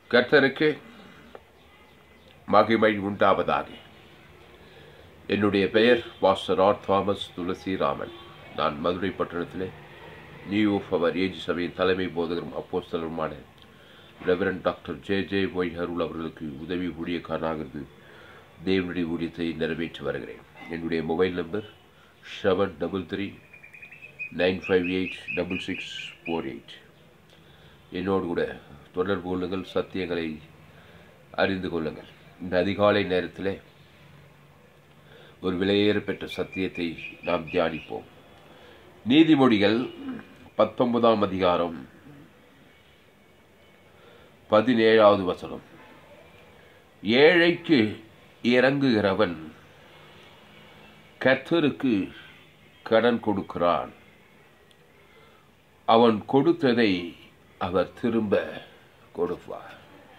கர்த்தருக்கு மகிமை உண்டாவதாக என்னுடைய பெயர் பாஸ்டர் ஆர் தாமஸ் துளசிராமன் நான் மதுரை பட்டணத்திலே நியூ ஆஃப் அவர் ஏஜ் சபையின் தலைமை போதகரும் அப்போஸ்தலருமான reverend doctor J J Y Arul அவர்களுக்கு உதவி ஊழியக்காரனாக இருந்து தேவனுடைய ஊழியத்தை நிறைவேற்றி வருகிறேன் என்னுடைய mobile number seven double three nine five eight double six four eight என்னோடு கூட தொடர்பு கொள்ளுங்கள் சத்தியங்களை அறிந்து கொள்ளுங்கள் இந்த அதிகாலை நேரத்தில் ஒரு விலையேற பெற்ற சத்தியத்தை நாம் தியானிப்போம் நீதிமொழிகள் பத்தொன்பதாம் அதிகாரம் பதினேழாவது வசனம் ஏழைக்கு இறங்குகிறவன் கர்த்தருக்கு கடன் கொடுக்கிறான் அவன் கொடுத்ததை அவர் திரும்ப கொடுப்பார்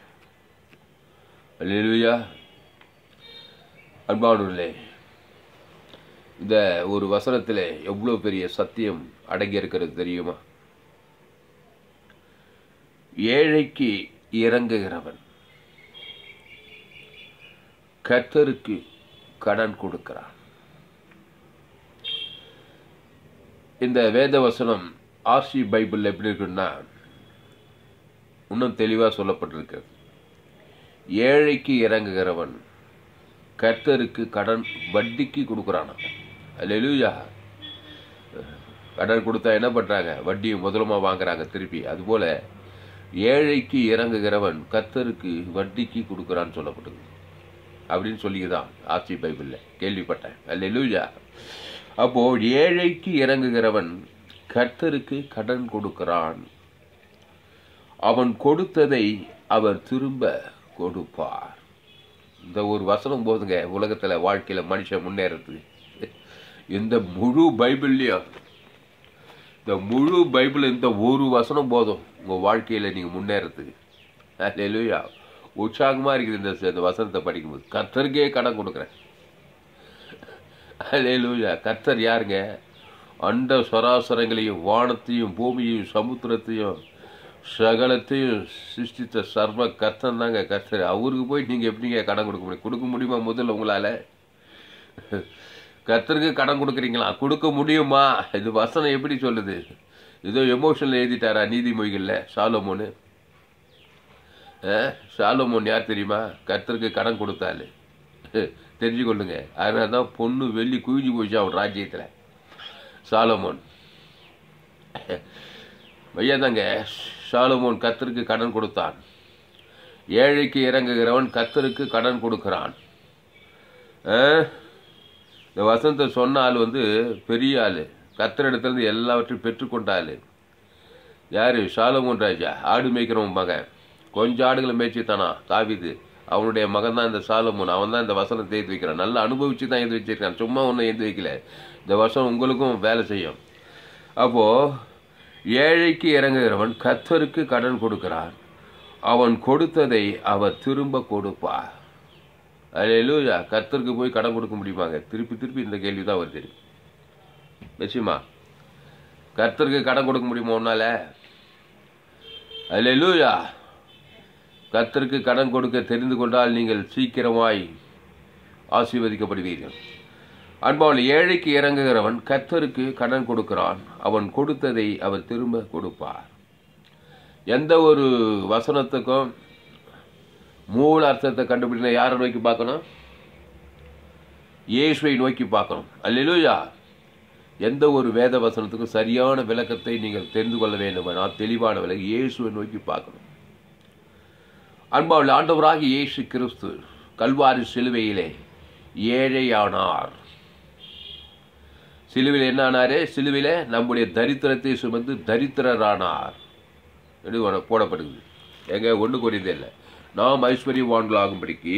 அல்லேலூயா அன்பானூர்களே இந்த ஒரு வசனத்தில் எவ்வளோ பெரிய சத்தியம் அடங்கி இருக்கிறது தெரியுமா ஏழைக்கு இறங்குகிறவன் கர்த்தருக்கு கடன் கொடுக்கிறான் இந்த வேத வசனம் ஆர்சி பைபிள் எப்படி இருக்குன்னா இன்னும் தெளிவாக சொல்லப்பட்டிருக்கிறது ஏழைக்கு இறங்குகிறவன் கர்த்தருக்கு கடன் வட்டிக்கு கொடுக்குறானா அல்லேலூயா கடன் கொடுத்தா என்ன பண்ணுறாங்க வட்டியை முதலமாக வாங்குறாங்க திருப்பி அதுபோல் ஏழைக்கு இறங்குகிறவன் கர்த்தருக்கு வட்டிக்கு கொடுக்குறான்னு சொல்லப்பட்டது அப்படின்னு சொல்லிதான் ஆர்சி பைபிளில் கேள்விப்பட்டேன் அல்லேலூயா அப்போ ஏழைக்கு இறங்குகிறவன் கர்த்தருக்கு கடன் கொடுக்கிறான் அவன் கொடுத்ததை அவர் திரும்ப கொடுப்பார் இந்த ஒரு வசனம் போதுங்க உலகத்தில் வாழ்க்கையில் மனுஷன் முன்னேறதுக்கு இந்த முழு பைபிள்லையும் இந்த முழு பைபிள் இந்த ஒரு வசனம் போதும் உங்கள் வாழ்க்கையில் நீங்கள் முன்னேறதுக்கு அல்லேலூயா உற்சாகமாக இருக்குது இந்த இந்த வசனத்தை படிக்கும்போது கர்த்தருக்கே கடன் கொடுக்குறேன் அல்லேலூயா கர்த்தர் யாருங்க அண்ட சராசரங்களையும் வானத்தையும் பூமியையும் சமுத்திரத்தையும் சகலத்தையும் சிருஷ்டித்த சர்வ கர்த்தன் தாங்க கர்த்தர் அவருக்கு போய் நீங்கள் எப்படிங்க கடன் கொடுக்க முடியும் கொடுக்க முடியுமா முதல்ல உங்களால் கர்த்தருக்கு கடன் கொடுக்குறீங்களா கொடுக்க முடியுமா இது வசனம் எப்படி சொல்லுது ஏதோ எமோஷனில் எழுதிட்டாரா நீதிமொழிகளில் சாலமோனு சாலமோன் யார் தெரியுமா கர்த்தருக்கு கடன் கொடுத்தாரு தெரிஞ்சு கொள்ளுங்க அதனால தான் பொண்ணு வெள்ளி குவிஞ்சு போச்சு அவன் ராஜ்யத்தில் சாலமோன் ஐயாதாங்க சாலமோன் கத்தருக்கு கடன் கொடுத்தான் ஏழைக்கு இறங்குகிறவன் கத்தருக்கு கடன் கொடுக்கிறான் இந்த வசனத்தை சொன்ன ஆள் வந்து பெரிய ஆள் கத்தரிடத்துலேருந்து எல்லாவற்றையும் பெற்றுக்கொண்ட ஆள் யார் சாலமோன் ராஜா ஆடு மேய்க்கிறவன் மகன் கொஞ்சம் ஆடுகளை மேய்ச்சி தானா தாவிது அவனுடைய மகன் தான் இந்த சாலமோன் அவன் தான் இந்த வசனத்தை எழுதி வைக்கிறான் நல்லா அனுபவிச்சு தான் எழுதி வச்சிருக்கான் சும்மா ஒன்றும் எழுதி வைக்கல இந்த வசனம் உங்களுக்கும் வேலை செய்யும் அப்போது ஏழைக்கு இறங்குகிறவன் கத்தருக்கு கடன் கொடுக்கிறான் அவன் கொடுத்ததை அவர் திரும்ப கொடுப்பார் அல்லேலூயா கத்தருக்கு போய் கடன் கொடுக்க முடியுமாங்க திருப்பி திருப்பி இந்த கேள்வி தான் வருது நிச்சயமா கர்த்தருக்கு கடன் கொடுக்க முடியுமா உன்னால அல்லேலூயா கர்த்தருக்கு கடன் கொடுக்க தெரிந்து கொண்டால் நீங்கள் சீக்கிரமாய் ஆசீர்வதிக்கப்படுவீர்கள் அன்பாவில் ஏழைக்கு இறங்குகிறவன் கர்த்தருக்கு கடன் கொடுக்கிறான் அவன் கொடுத்ததை அவர் திரும்ப கொடுப்பார் எந்த ஒரு வசனத்துக்கும் மூல அர்த்தத்தை கண்டுபிடிக்க யாரை நோக்கி பார்க்கணும் இயேசுவை நோக்கி பார்க்கணும் அல்லேலூயா எந்த ஒரு வேத வசனத்துக்கும் சரியான விளக்கத்தை நீங்கள் தெரிந்து கொள்ள வேண்டும் நான் தெளிவான விலகு இயேசுவை நோக்கி பார்க்கணும் அன்பாவில் ஆண்டவராக இயேசு கிறிஸ்து கல்வாரி சிலுவையிலே ஏழையானார் சிலுவையில் என்ன ஆனாரே சிலுவையில் நம்முடைய தரித்திரத்தை சுமந்து தரித்திரரானார் என்று போடப்படுது எங்க ஒன்று குறைந்தே இல்லை நாம் ஐஸ்வர்யவான்களாகும்படிக்கு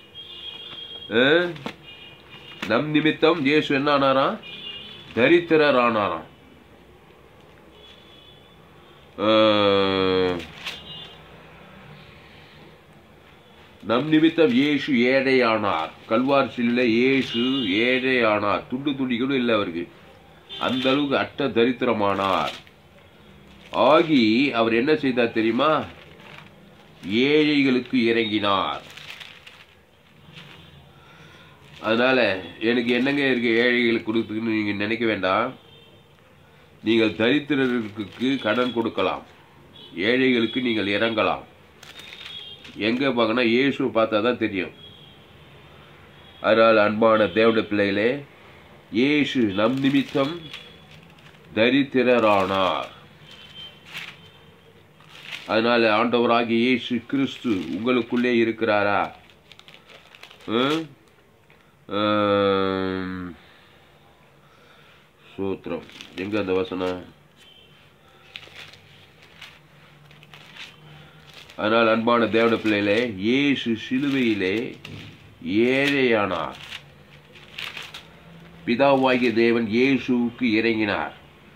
நம் நிமித்தம் இயேசு என்ன ஆனாராம் தரித்திரர் ஆனாராம் நம் நிமித்தம் இயேசு ஏழையானார் கல்வார் சில்ல இயேசு ஏழையானார் துண்டு துண்டி கூட இல்லை அவருக்கு அந்த அளவுக்கு அட்ட தரித்திரமானார் ஆகி அவர் என்ன செய்தார் தெரியுமா ஏழைகளுக்கு இறங்கினார் அதனால எனக்கு என்னங்க இருக்கு ஏழைகளுக்கு கொடுத்துன்னு நீங்க நினைக்க வேண்டாம் நீங்கள் தரித்திரருக்கு கடன் கொடுக்கலாம் ஏழைகளுக்கு நீங்கள் இறங்கலாம் எங்க பார்க்கணும் இயேசு பார்த்தா தான் தெரியும் அதனால் அன்பான தேவட பிள்ளைகளே இயேசு நம் நிமித்தம் தரித்திரரானார் அதனால ஆண்டவராகிய இயேசு கிறிஸ்து உங்களுக்குள்ளே இருக்கிறாரா ஹம்? ஆம். சூத்திரம் எங்க அந்த வசனம் அதனால் அன்பான தேவட பிள்ளைகளே இயேசு சிலுவையிலே ஏழையானார் பிதாவாகிய தேவன் இயேசுவுக்கு இறங்கினார்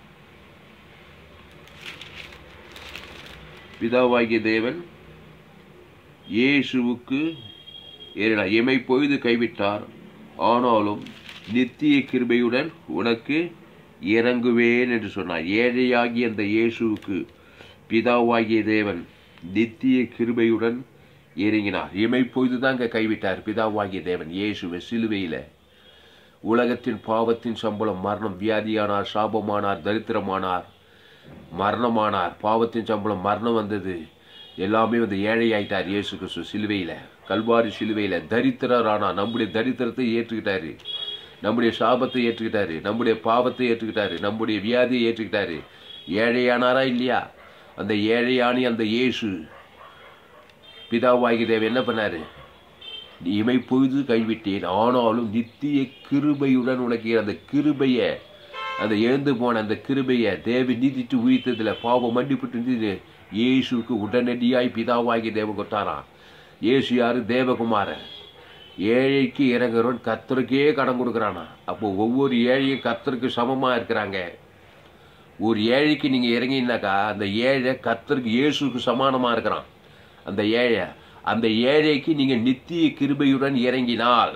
பிதாவாகிய தேவன் இயேசுவுக்கு ஏறினார் எமை பொய்து கைவிட்டார் ஆனாலும் நித்திய கிருபையுடன் உனக்கு இறங்குவேன் என்று சொன்னார் ஏழையாகிய அந்த இயேசுவுக்கு பிதாவாகிய தேவன் நித்திய கிருபையுடன் இறங்கினார் இமை பொய்து தாங்க கைவிட்டார் பிதாவாகிய தேவன் இயேசுவை சிலுவையில உலகத்தின் பாவத்தின் சம்பளம் மரணம் வியாதியானார் சாபமானார் தரித்திரமானார் மரணமானார் பாவத்தின் சம்பளம் மரணம் வந்தது எல்லாமே வந்து ஏழையாயிட்டார் இயேசு கிறிஸ்து சிலுவையில கல்வாரி சிலுவையில தரித்திரரானார் நம்முடைய தரித்திரத்தை ஏற்றுக்கிட்டாரு நம்முடைய சாபத்தை ஏற்றுக்கிட்டாரு நம்முடைய பாவத்தை ஏற்றுக்கிட்டாரு நம்முடைய வியாதியை ஏற்றுக்கிட்டாரு ஏழையானாரா இல்லையா அந்த ஏழையானி அந்த இயேசு பிதாவாகி தேவ என்ன பண்ணாரு நீ இமை பொழுது கைவிட்டேன் ஆனாலும் நித்திய கிருபையுடன் உனக்கு அந்த கிருபைய அந்த எழுந்து போன அந்த கிருபைய தேவி நீதிட்டு உயிர்த்ததுல பாவம் மன்னிப்புட்டு இருந்தது இயேசுக்கு உடனடியாய் பிதாவாகி தேவ கொட்டாராம் இயேசு யாரு தேவகுமாரன் ஏழைக்கு இறங்குறவன் கத்தருக்கே கடன் கொடுக்குறானா அப்போ ஒவ்வொரு ஏழையும் கத்தருக்கு சமமா இருக்கிறாங்க ஒரு ஏழைக்கு நீங்க இறங்கினாக்கா அந்த ஏழை கத்தருக்கு இயேசுக்கு சமானமா இருக்கிறான் அந்த ஏழை அந்த ஏழைக்கு நீங்க நித்திய கிருபையுடன் இறங்கினால்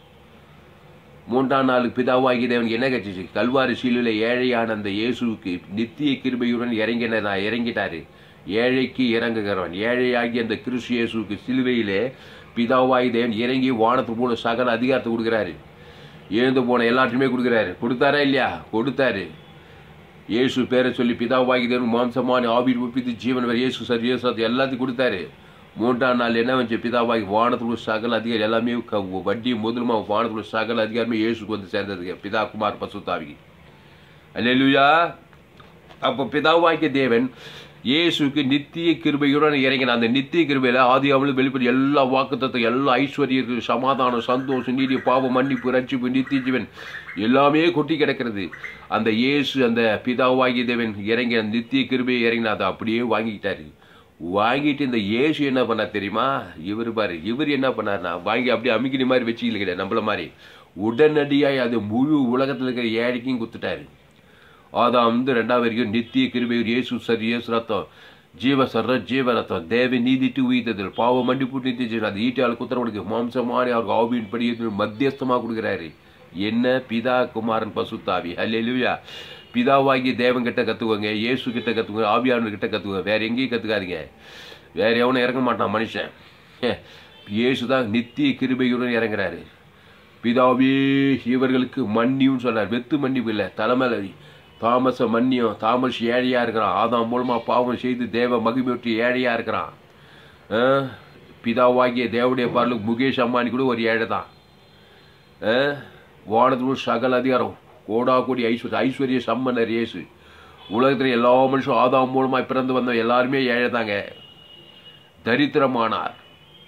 மூன்றாம் நாளுக்கு பிதாவாகி தேவனுக்கு என்ன கட்சிச்சு கல்வாரி சீலில் ஏழையான அந்த இயேசுவுக்கு நித்திய கிருபையுடன் இறங்கின நான் இறங்கிட்டாரு ஏழைக்கு இறங்குகிறவன் ஏழையாகி அந்த கிறிஸ்து இயேசுவுக்கு சிலுவையிலே பிதாவாகி தேவன் இறங்கி வானத்துக்கு போன சகல அதிகாரத்தை கொடுக்குறாரு எழுந்து போன எல்லாத்தையுமே கொடுக்குறாரு கொடுத்தாரா இல்லையா கொடுத்தாரு இயேசு பேரை சொல்லி பிதாவாகி தேவன் மாம்சமான ஆவிர் ஒப்பித்து ஜீவன் வரை இயேசு சார் இயேசு அது எல்லாத்தையும் கொடுத்தாரு மூன்றாம் நாள் என்ன வச்சு பிதாவாகி வானத்துள்ள சகல அதிகாரி எல்லாமே க- வட்டி முதலுமா வானத்துள்ள சகல அதிகாரமே இயேசுக்கு வந்து சேர்ந்ததுங்க பிதா குமார் பசுத்தாவிக்கு அல்லேலூயா அப்போ பிதாவாகிய தேவன் இயேசுக்கு நித்திய கிருபையுடன் இறங்கின அந்த நித்திய கிருபையில ஆதி அவளும் வெளிப்படி எல்லா வாக்குத்தத்தம் எல்லா ஐஸ்வர்யம் சமாதானம் சந்தோஷம் நீதி பாவம் மன்னிப்பு ரட்சிப்பு நித்திய ஜீவன் எல்லாமே கொட்டி கிடக்கிறது அந்த இயேசு அந்த பிதாவாகிய தேவன் இறங்கின நித்திய கிருபையை இறங்கின அதை அப்படியே வாங்கிக்கிட்டாரு வாங்கிட்டு இந்த இயேசு என்ன பண்ணார் தெரியுமா இவர் பாரு இவர் என்ன பண்ணார்னா வாங்கி அப்படியே அமுக்கின மாதிரி வச்சுக்கல கிடையாது நம்மள மாதிரி உடனடியாய் அது முழு உலகத்தில் இருக்கிற ஏழைக்கும் குத்துட்டாரு ஆதாம் வந்து ரெண்டாவது வரைக்கும் நித்திய கிருபையூர் இயேசு சர் இயேசு ரத்தம் ஜீவ சர்ற ஜீவ ரத்தம் தேவை நீதிட்டு உயிர்த்ததில் பாவ மன்னிப்பு நித்திய ஜீவன் அது ஈட்டியால் குத்துறவனுக்கு மாம்சமானி அவருக்கு ஆவியின் படி மத்தியஸ்தமாக கொடுக்குறாரு என்ன பிதா குமாரன் பசுத்தாவி அல்லேலூயா பிதாவாகிய தேவன் கிட்ட கத்துக்கோங்க இயேசு கிட்ட கத்துக்கோங்க ஆவியானவர் கிட்ட கத்துக்கோங்க வேற எங்கேயும் கத்துக்காதீங்க வேற எவனும் இறங்க மாட்டான் மனுஷன் இயேசு தான் நித்திய கிருபையுடன் இறங்குறாரு பிதாவே இவர்களுக்கு மன்னியும் சொன்னார் வெத்து மன்னிப்பு இல்லை தலைமையில தாமச மன்னியம் தாமஸ் ஏழையா இருக்கிறான் ஆதாம் மூலமா பாவம் செய்து தேவ மகிமையொட்டி ஏழையா இருக்கிறான் ஆ? பிதாவாகிய தேவடைய பார்லுக்கு முகேஷ் அம்பானி கூட ஒரு ஏழை தான் ஆ? வானத்துல சகல அதிகாரம் கோடா கோடி ஐஸ்வர்ய ஐஸ்வர்ய சம்மனர் இயேசு உலகத்துல எல்லா மனுஷனும் ஆதாம் மூலமா பிறந்து வந்த எல்லாருமே ஏழை தாங்க தரித்திரமானார்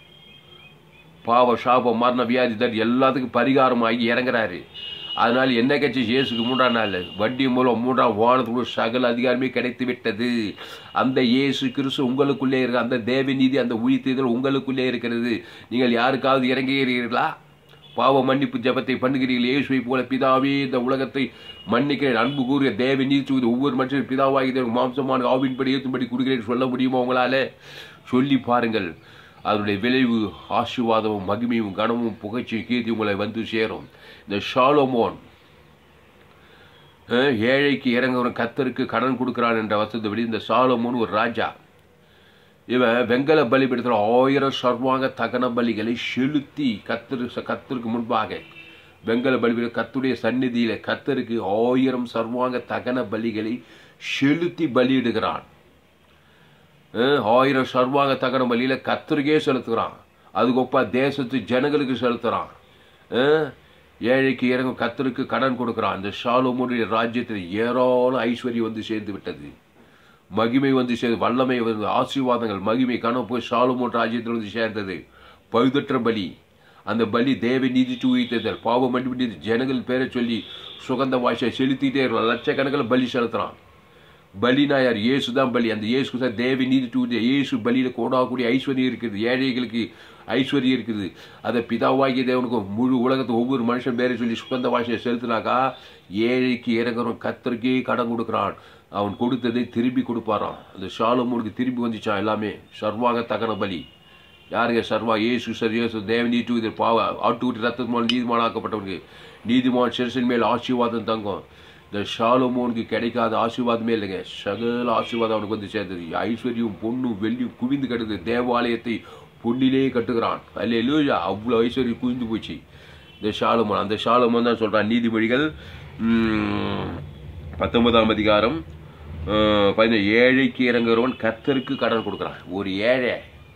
பாவ சாபம் மரண வியாதி தர் எல்லாத்துக்கும் பரிகாரமாகி இறங்குறாரு அதனால என்ன கட்சி இயேசுக்கு மூன்றாம் நாள் வட்டி மூலம் மூன்றாம் வானத்துக்குள்ள சகல அதிகாரமே கிடைத்து விட்டது அந்த இயேசு கிறிஸ்து உங்களுக்குள்ளே இருக்க அந்த தேவ நீதி அந்த உயிர்த்தெழுதல் உங்களுக்குள்ளே இருக்கிறது நீங்கள் யாருக்காவது இறங்குகிறீர்களா பாவ மன்னிப்பு ஜெபத்தை பண்ணுகிறீர்கள் இயேசுவை போல பிதாவே இந்த உலகத்தை மன்னிக்கிறேன் அன்பு கூறிய தேவ நீதி ஒவ்வொரு மனுஷன் பிதாவாகி தேவன் மாம்சமான ஆவின்படி ஏற்றும்படி கொடுக்கிறேன் சொல்ல முடியுமா உங்களால சொல்லி பாருங்கள் அதனுடைய விளைவு ஆசீர்வாதமும் மகிமையும் கனமும் புகழ்ச்சியும் கீர்த்தி உங்களை வந்து சேரும் இந்த ஷாலோமோன் அஹ், ஏழைக்கு இறங்குறவன் கத்தருக்கு கடன் கொடுக்கிறான் என்ற வசதி விட இந்த சாலமோன் ஒரு ராஜா இவன் வெங்கல பலிபீடத்தில் ஆயிரம் சர்வாங்க தகன பலிகளை செலுத்தி கத்தரு கத்தருக்கு முன்பாக வெங்கல பலிபீடம் கத்துடைய சந்நிதியில கத்தருக்கு ஆயிரம் சர்வாங்க தகன பலிகளை செலுத்தி பலியிடுகிறான் அஹ் ஆயிரம் சர்வாங்க தகன பலியில கத்தருக்கே செலுத்துகிறான் அதுக்கொப்பா தேசத்து ஜனங்களுக்கு செலுத்துறான் அஹ் ஏழைக்கு இறங்கும் கத்தருக்கு கடன் கொடுக்கிறான் அந்த ஷாலோமுடைய ராஜ்யத்தில் ஏராளம் ஐஸ்வர்யம் வந்து சேர்ந்து விட்டது மகிமை வந்து சேர்ந்து வல்லமை வந்து ஆசீர்வாதங்கள் மகிமை கனம் போய் சாலுமோன் ராஜ்யத்தில் வந்து சேர்ந்தது பழுதற்ற பலி அந்த பலி தேவ நீதிச்சு உயிர்த்ததல் பாவம் மன்னிப்பு ஜனங்கள் பேரை சொல்லி சுகந்த வாய்ச்சை செலுத்திட்டே இருக்கலாம் லட்சக்கணக்கில் பலி செலுத்துறான் பலினா யார் இயேசு தான் பலி அந்த இயேசு தான் தேவ நீதி தூதி இயேசு பலியில் கோடாக்கூடிய ஐஸ்வர்யம் இருக்குது ஏழைகளுக்கு ஐஸ்வர்யம் இருக்குது அதை பிதாவாகிய தேவனுக்கு முழு உலகத்தை ஒவ்வொரு மனுஷன் பேரை சொல்லி சுகந்த வாசையை செலுத்தினாக்கா ஏழைக்கு இறங்குறவன் கத்தருக்கே கடன் கொடுக்குறான் அவன் கொடுத்ததை திருப்பி கொடுப்பாரான் அந்த ஷாலமோனுக்கு திருப்பி வந்துச்சான் எல்லாமே சர்வாக தகன பலி யாருங்க சர்வா இயேசு சர் இயேசு தேவனி டூ இது பாவ ஆட்டுக்குட்டி ரத்தத்து மூலம் நீதிமான் ஆக்கப்பட்டவனுக்கு நீதிமான் சிறுசன் மேல் ஆசீர்வாதம் தங்கும் இந்த ஷாலமோனுக்கு கிடைக்காத ஆசீர்வாதமே இல்லைங்க சகல ஆசீர்வாதம் அவனுக்கு வந்து சேர்ந்தது ஐஸ்வர்யம் பொண்ணும் வெள்ளியும் குவிந்து கிடக்குது தேவாலயத்தை பொன்னிலே கட்டுகிறான் அல்ல லூயா அவ்வளோ ஐஸ்வர்யம் குவிந்து போச்சு இந்த ஷாலமோன் அந்த ஷாலமோன் தான் சொல்றான் நீதிமொழிகள் உம், பத்தொன்பதாம் அதிகாரம் அஹ், பதினேழு ஏழைக்கு இறங்குறவன் கர்த்தருக்கு கடன் கொடுக்குறான் ஒரு ஏழை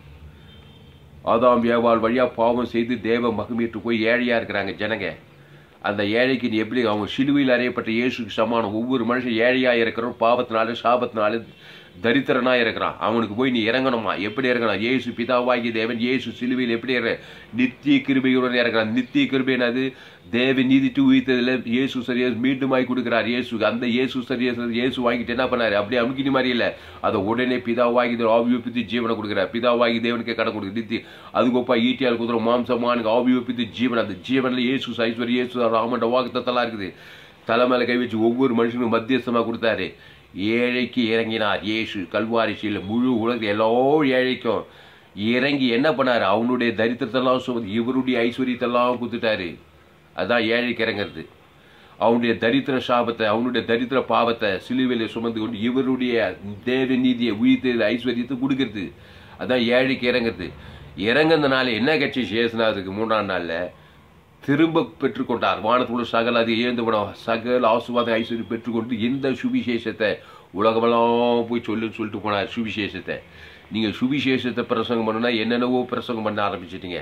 ஆதாம் வியாபால் வழியா பாவம் செய்து தேவ மகிமையிட்டு போய் ஏழையா இருக்கிறாங்க ஜனங்க அந்த ஏழைக்கு நீ எப்படி அவங்க சிலுவையில் அறையப்பட்ட இயேசுக்கு சமானம் ஒவ்வொரு மனுஷன் ஏழையா இருக்கிறோம் பாவத்தினால சாபத்தினால தரித்திரனா இருக்கிறான் அவனுக்கு போய் நீ இறங்கணுமா எப்படி இறங்கணும் இயேசு பிதாவாகி தேவன் இயேசு சிலுவையில் எப்படி இறங்க நித்திய கிருபையுடன் இறங்குறான் நித்திய கிருபை என்னது தேவ நீதிட்டு உயிர்த்ததுல இயேசு சரியா மீண்டுமாய் கொடுக்கிறார் இயேசு அந்த இயேசு சரியா இயேசு வாங்கிட்டு என்ன பண்ணாரு அப்படியே அமுக்கினி மாதிரி இல்லை அதை உடனே பிதாவாகி தேவன் ஆவி ஒப்பித்து ஜீவனை கொடுக்கிறார் பிதாவாகி தேவனுக்கு கடன் கொடுக்குது நித்தி அதுக்கொப்பா ஈட்டியால் குதிரை மாம்சமானுக்கு ஆவி ஒப்பித்து ஜீவன் அந்த ஜீவனில் இயேசு ஐஸ்வர்ய இயேசு ராமண்ட வாக்குத்தத்தெல்லாம் இருக்குது தலைமையில கை வச்சு ஒவ்வொரு மனுஷனுக்கும் மத்தியஸ்தமாக கொடுத்தாரு ஏழைக்கு இறங்கினார் இயேசு கல்வாரிசியில் முழு உலக எல்லா ஏழைக்கும் இறங்கி என்ன பண்ணாரு அவனுடைய தரித்திரத்தெல்லாம் சுமந்து இவருடைய ஐஸ்வர்யத்தெல்லாம் கொடுத்துட்டாரு அதான் ஏழைக்கு இறங்குறது அவனுடைய தரித்திர சாபத்தை அவனுடைய தரித்திர பாவத்தை சிலுவையில் சுமந்து கொண்டு இவருடைய தேவ நீதியை உயிர்த்த ஐஸ்வர்யத்தை கொடுக்கறது அதான் ஏழைக்கு இறங்குறது இறங்குறதுனால என்ன கட்சி சேசுனாதுக்கு மூன்றாம் நாள்ல திரும்ப பெற்றுக்கொண்டார் வானத்துள்ள சகல அது ஏந்து விட சகல ஆசுவாத ஐஸ்வர்யம் பெற்றுக்கொண்டு இந்த சுவிசேஷத்தை உலகமெல்லாம் போய் சொல்லு சொல்லிட்டு போனார் சுவிசேஷத்தை நீங்கள் சுவிசேஷத்தை பிரசங்கம் பண்ணுனா என்னென்னவோ பிரசங்கம் பண்ண ஆரம்பிச்சிட்டீங்க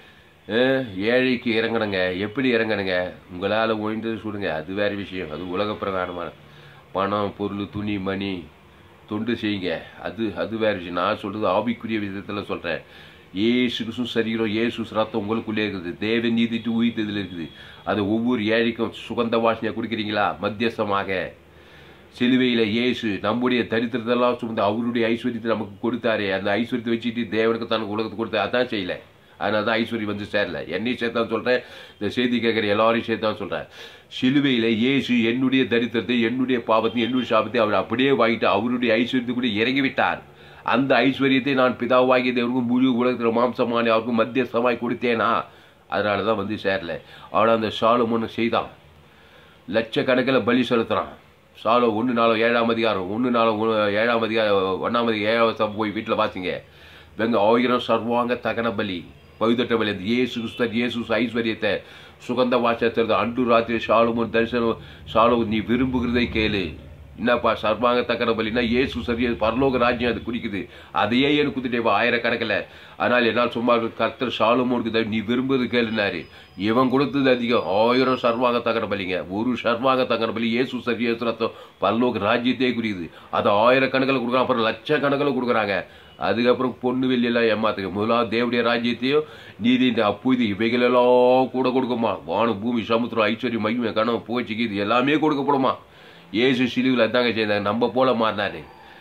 அஹ், ஏழைக்கு இறங்கணுங்க எப்படி இறங்கணுங்க உங்களால் ஓய்ந்தது சொல்லுங்க அது வேற விஷயம் அது உலக பிரகாரமான பணம் பொருள் துணி மணி தொண்டு செய்யுங்க அது அது வேற விஷயம் நான் சொல்றது ஆவிக்குரிய விதத்தில் சொல்கிறேன் ஏசு கிறிஸ்து சரீரம் ஏசு ரத்தம் உங்களுக்குள்ளே இருக்குது தேவ நீதிட்டு உயிர்த்ததில் இருக்குது அது ஒவ்வொரு ஏழைக்கும் சுகந்த வாசனையாக குடிக்கிறீங்களா மத்தியஸ்தமாக சிலுவையில் இயேசு நம்முடைய தரித்திரத்தெல்லாம் சுமந்து அவருடைய ஐஸ்வர்யத்தை நமக்கு கொடுத்தாரே அந்த ஐஸ்வர்யத்தை வச்சுட்டு தேவனுக்கு தனக்கு உலகத்தை கொடுத்தாரு அதான் செய்யல அதனால தான் ஐஸ்வர்யம் வந்து சேரல என்னையும் சேர்த்தான் சொல்கிறேன் இந்த செய்தி கேட்குற எல்லாரையும் சேர்த்தான் சொல்கிறேன் சிலுவையில் இயேசு என்னுடைய தரித்திரத்தை என்னுடைய பாவத்தையும் என்னுடைய சாபத்தை அவர் அப்படியே வாங்கிட்டு அவருடைய ஐஸ்வர்யத்தை கூட இறங்கி விட்டார் அந்த ஐஸ்வர்யத்தை நான் பிதாவாகிய தேவனுக்கும் முழு உலகத்தில் மாம்சமான அவருக்கும் மத்தியஸ்தமாய் கொடுத்தேனா அதனால தான் வந்து சேரல ஆனால் அந்த சாலமோன்னு செய்தான் லட்சக்கணக்கில் பலி செலுத்துறான் சாலோ ஒன்று நாளோ ஏழாம் அதிகாரம் ஒன்று நாளோ ஒண்ணு- ஏழாம் அதிகாரம் ஒன்றாம் அதிகாரம் ஏழாவது சபை போய் வீட்டில் பார்த்தீங்க வெங்க ஆயிரம் சர்வாங்க தகன பலி பகுதட்ட பலி அந்த இயேசு கிறிஸ்தர் இயேசு ஐஸ்வர்யத்தை சுகந்த வாசத்திற்கு அன்று ராத்திரி சாலுமன் தரிசனம் சாலு நீ விரும்புகிறதை கேளு என்னப்பா சர்வாங்க தக்கன பலினா இயேசு சரிய பரலோக ராஜ்யம் அது குறிக்குது அதையே எனக்கு குத்துட்டே ஆயிரக்கணக்கில் ஆனால் என்னால் சும்மா இருக்க கர்த்தர் சாலுமோனுக்கு தா- நீ விரும்புறது கேளுனாரு இவன் கொடுத்தது அதிகம் ஆயிரம் சர்வாங்க தக்கன பலிங்க ஒரு சர்வாங்க தக்கன பலி இயேசு சரிய ரத்தம் பரலோக ராஜ்யத்தையே குறிக்குது அது ஆயிரக்கணக்கில் கொடுக்குறாங்க அப்புறம் லட்சக்கணக்கில் கொடுக்குறாங்க அதுக்கப்புறம் பொண்ணு வெள்ளியெல்லாம் ஏமாத்துங்க முதலாவது தேவடைய ராஜ்யத்தையும் நீதி இந்த அப்பு இது இவைகளெல்லாம் கூட கொடுக்குமா வானம் பூமி சமுத்திரம் ஐஸ்வர்யம் மகிமை கணம் போச்சுக்கு இது எல்லாமே கொடுக்கப்படுமா ஏசு சிலுவில் அதாங்க செய்தாங்க நம்ம போல மாறினாரு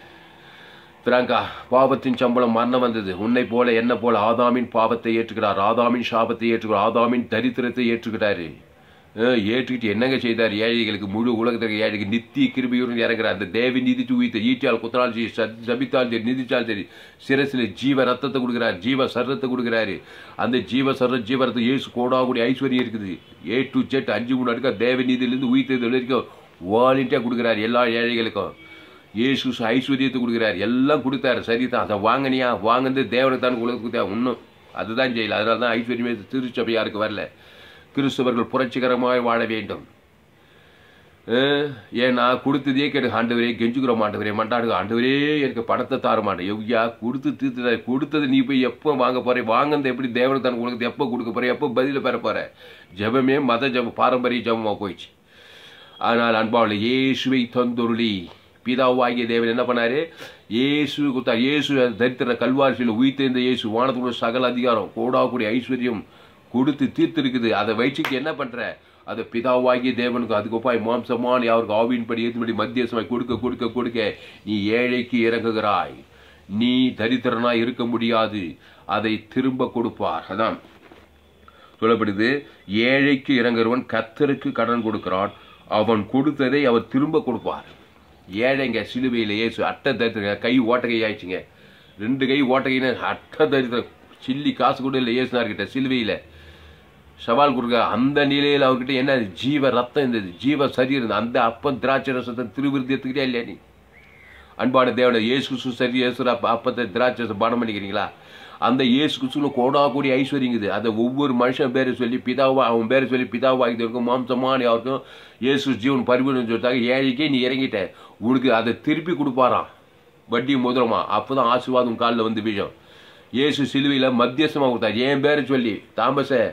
பிராங்கா பாவத்தின் சம்பளம் மரணம் வந்தது உன்னை போல என்ன போல ஆதாமின் பாவத்தை ஏற்றுக்கிறார் ஆதாமின் சாபத்தை ஏற்றுக்கிறார் ஆதாமின் தரித்திரத்தை ஏற்றுக்கிறாரு அஹ், ஏற்றுக்கிட்டு என்னங்க செய்தார் ஏழைகளுக்கு முழு உலகத்திற்கு ஏழைக்கு நித்திய கிருபியுடன் இறங்குறார் அந்த தேவி நிதி தூவித்த ஈட்டியால் குத்தனால் சரி ச- சபித்தால் சரி நிதிச்சால் சரி சிரசில் ஜீவ ரத்தத்தை கொடுக்குறார் ஜீவ சர்ரத்தை கொடுக்குறாரு அந்த ஜீவ சர்ர ஜீவ ரத்தம் ஏசு கோடாகுடி ஐஸ்வர்யம் இருக்குது ஏ டு ஜெட் அஞ்சு மூணு அடுக்க தேவ நீதியிலிருந்து உயிர்த்தது வரைக்கும் வாலண்டியாக கொடுக்குறாரு எல்லா ஏழைகளுக்கும் இயேசு ஐஸ்வர்யத்தை கொடுக்குறாரு எல்லாம் கொடுத்தாரு சரிதான் அதை வாங்கினியா வாங்கினது தேவனுக்கு தான் உலகத்துக்கு கொடுத்தா இன்னும் அதுதான் செய்யல அதனால தான் ஐஸ்வர்யமே திருச்சபையாருக்கு வரல கிறிஸ்தவர்கள் புரட்சிகரமாய் வாழ வேண்டும் அஹ், ஏன்னா கொடுத்ததே கேட்டு ஆண்டவரே கெஞ்சுக்கிறோம் ஆண்டவரே மண்டாடுங்க ஆண்டவரே எனக்கு பணத்தை தார மாட்டேன் எவ்யா கொடுத்து தீர்த்து கொடுத்தது நீ போய் எப்போ வாங்க போற வாங்கினது எப்படி தேவனுக்கு தான் உலகத்தை எப்போ கொடுக்க போற எப்போ பதில பெற போற ஜெபமே மத ஜெபம் பாரம்பரிய ஜெபமா போயிடுச்சு ஆனால் அன்பாவில் இயேசுவை தந்தொருளி பிதாவாகிய தேவன் என்ன பண்ணாரு இயேசு கொடுத்தார் இயேசு தரித்திர கல்வாரிசியில் உயிர்த்தெழுந்த இயேசு வானத்துக்குள்ள சகல அதிகாரம் கோடாக்குடி ஐஸ்வர்யம் கொடுத்து தீர்த்திருக்குது அதை வச்சுக்கு என்ன பண்ற அதை பிதாவாகிய தேவனுக்கு அதுக்கு ஒப்பாய் மாம்சமான அவருக்கு ஆவியின்படி ஏற்றும்படி மத்தியசமாய் கொடுக்க கொடுக்க கொடுக்க நீ ஏழைக்கு இறங்குகிறாய் நீ தரித்திரனாய் இருக்க முடியாது அதை திரும்ப கொடுப்பார் அதான் சொல்லப்படுது ஏழைக்கு இறங்குறவன் கத்தருக்கு கடன் கொடுக்கிறான் அவன் கொடுத்ததை அவர் திரும்ப கொடுப்பார் ஏழைங்க சிலுவையில் இயேசு அட்டை தரித்திர கை ஓட்டகை ஆயிடுச்சுங்க ரெண்டு கை ஓட்டகைன்னு அட்டை தரித்திர சில்லி காசு கூட இல்லை இயேசுனார்கிட்ட சிலுவையில் சவால் கொடுக்க அந்த நிலையில் அவர்கிட்ட என்ன ஜீவ ரத்தம் இருந்தது ஜீவ சரி இருந்தது அந்த அப்பம் திராட்சை ரசத்தை திருவிருத்தி எடுத்துக்கிட்டே இல்லையா நீ அன்பான தேவனை இயேசு கிறிஸ்து சரி இயேசு அப்ப அப்பத்தை திராட்சை ரசம் பானம் பண்ணிக்கிறீங்களா அந்த இயேசு கிறிஸ்துல கோடா கோடி ஐஸ்வர்யங்குது அதை ஒவ்வொரு மனுஷன் பேரை சொல்லி பிதாவா அவன் பேரை சொல்லி பிதாவாகி இருக்கும் மாம்சமான யாருக்கும் இயேசு ஜீவன் பரிபூர்ணம் சொல்லிட்டாங்க ஏழைக்கே நீ இறங்கிட்ட உனக்கு அதை திருப்பி கொடுப்பாராம் வட்டி முதலமா அப்பதான் ஆசீர்வாதம் காலில் வந்து வீழும் இயேசு சிலுவையில் மத்தியஸ்தமாக கொடுத்தார் என் பேரை சொல்லி தாமச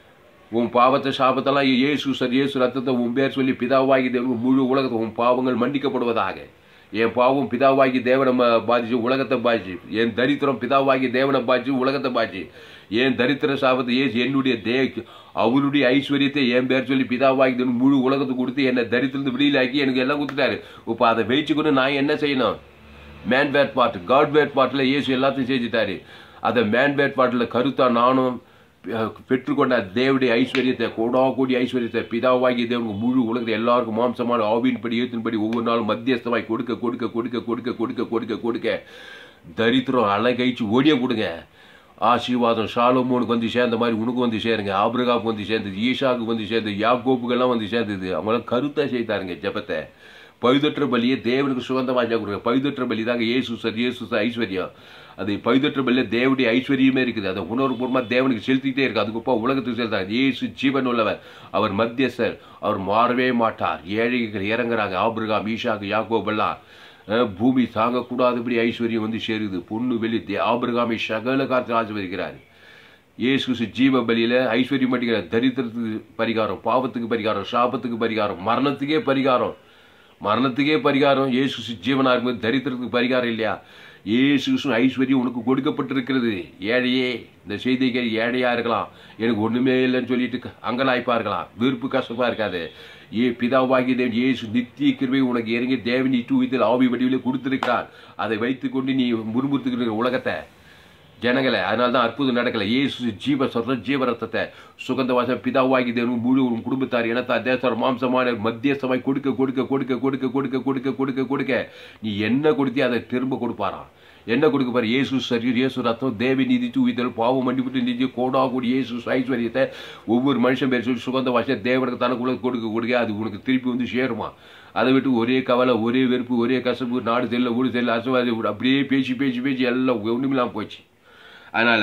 உன் பாவத்தை சாபத்தெல்லாம் இயேசு சார் இயேசு ரத்தத்தை உன் பேர் சொல்லி பிதாவாகி தேவனுக்கு முழு உலகத்தை உன் பாவங்கள் மன்னிக்கப்படுவதாக என் பாவம் பிதாவாகி தேவனை ம- பாதிச்சு உலகத்தை பாதிச்சு என் தரித்திரம் பிதாவாகி தேவனை பாதிச்சு உலகத்தை பாதிச்சு என் தரித்திர சாபத்தை ஏசு என்னுடைய தே அவருடைய ஐஸ்வர்யத்தை என் பேர் சொல்லி பிதாவாகி தேவன் முழு உலகத்தை கொடுத்து என்னை தரித்திரத்து வெளியிலாக்கி எனக்கு எல்லாம் கொடுத்துட்டாரு இப்போ அதை வச்சுக்கொண்டு நான் என்ன செய்யணும் மேன் பேட் பார்ட் காட் பேட் பார்ட்டில் இயேசு எல்லாத்தையும் செஞ்சுட்டாரு அதை மேன் பேட் பார்ட்டில் கருத்தா நானும் அஹ், பெற்றுக்கொண்ட தேவடைய ஐஸ்வர்யத்தை கோடா கோடி ஐஸ்வர்யத்தை பிதாவாகி தேவனுக்கு முழு உலகத்தை எல்லாருக்கும் மாம்சமான ஆவியின்படி ஏற்றின்படி ஒவ்வொரு நாளும் மத்தியஸ்தமாய் கொடுக்க கொடுக்க கொடுக்க கொடுக்க கொடுக்க கொடுக்க கொடுக்க தரித்திரம் அழகைச்சு ஓடிய கொடுங்க ஆசீர்வாதம் ஷாலோமோனுக்கு வந்து சேர்ந்த மாதிரி உனக்கு வந்து சேருங்க ஆபிரகாவுக்கு வந்து சேர்ந்தது ஈஷாவுக்கு வந்து சேர்ந்தது யாக்கோப்புக்கெல்லாம் வந்து சேர்ந்தது அவங்களாம் கருத்தா செய்தாருங்க ஜெபத்தை பழுதற்ற பலியை தேவனுக்கு சுகந்தமாக கொடுங்க பழுதற்ற பலி தாங்க இயேசு சார் இயேசு சார் ஐஸ்வர்யம் அது பழுதற்ற பலியில் தேவனுடைய ஐஸ்வர்யமே இருக்குது அதை உணர்வுபூர்வமாக தேவனுக்கு செலுத்திக்கிட்டே இருக்கு அதுக்கு அப்பா உலகத்துக்கு செலுத்தாங்க இயேசு ஜீவன் உள்ளவர் அவர் மத்தியஸ்தர் அவர் மாறவே மாட்டார் ஏழைகள் இறங்குறாங்க ஆபிரகாம் ஈஷாக்கு யாக்கோபெல்லாம் அஹ், பூமி தாங்கக்கூடாதபடி ஐஸ்வர்யம் வந்து சேருது பொண்ணு வெளி தே- ஆபிரகாமை சகல காலத்தில் ஆசிர்வதிக்கிறார் இயேசு கிறிஸ்து ஜீவ பலியில ஐஸ்வர்யம் பண்ணிக்கிற தரித்திரத்துக்கு பரிகாரம் பாவத்துக்கு பரிகாரம் சாபத்துக்கு பரிகாரம் மரணத்துக்கே பரிகாரம் மரணத்துக்கே பரிகாரம் இயேசு கிறிஸ்து ஜீவனா இருக்கும்போது தரித்திரத்துக்கு பரிகாரம் இல்லையா இயேசு கிறிஸ்து ஐஸ்வர்யம் உனக்கு கொடுக்கப்பட்டிருக்கிறது ஏழையே இந்த செய்திக்கு ஏழையா இருக்கலாம் எனக்கு ஒண்ணுமே இல்லைன்னு சொல்லிட்டு அங்கலாய்ப்பா இருக்கலாம் விருப்பு கஷ்டமா இருக்காது ஏ பிதாவாகி தேவன் இயேசு நித்திய கிருபை உனக்கு இறங்கி தேவன் இட்டு உயிர்த்தில் ஆவி வடிவிலே கொடுத்திருக்கிறார் அதை வைத்துக்கொண்டு நீ முறுமுறுத்துக்கிற உலகத்தை ஜனங்களை அதனால தான் அற்புதம் நடக்கல இயேசு ஜீவ சொல்ற ஜீவ ரத்தத்தை சுகந்த வாசம் பிதாவாகி தேவன் முழு உன் குடும்பத்தார் இனத்தார் தேசர் மாம்சமான மத்தியஸ்தமாய் கொடுக்க கொடுக்க கொடுக்க கொடுக்க கொடுக்க கொடுக்க கொடுக்க கொடுக்க நீ என்ன கொடுத்தி அதை திரும்ப கொடுப்பாராம் என்ன கொடுக்க பாரு இயேசு சரீர் இயேசு ரத்தம் தேவி நீதி தூவிதல் பாவம் மன்னிப்பு நிதி கோடா கூடி இயேசு ஐஸ்வர்யத்தை ஒவ்வொரு மனுஷன் பேர் சொல்லி சுகந்த வாசம் தேவனுக்கு தனக்குள்ள கொடுக்க கொடுக்க அது உனக்கு திருப்பி வந்து சேருமா அதை விட்டு ஒரே கவலை ஒரே வெறுப்பு ஒரே கசப்பு நாடு தெரியல ஊடு தெரியல அசவாதி அப்படியே பேசி பேசி பேசி எல்லாம் ஒண்ணுமில்லாம போச்சு அதனால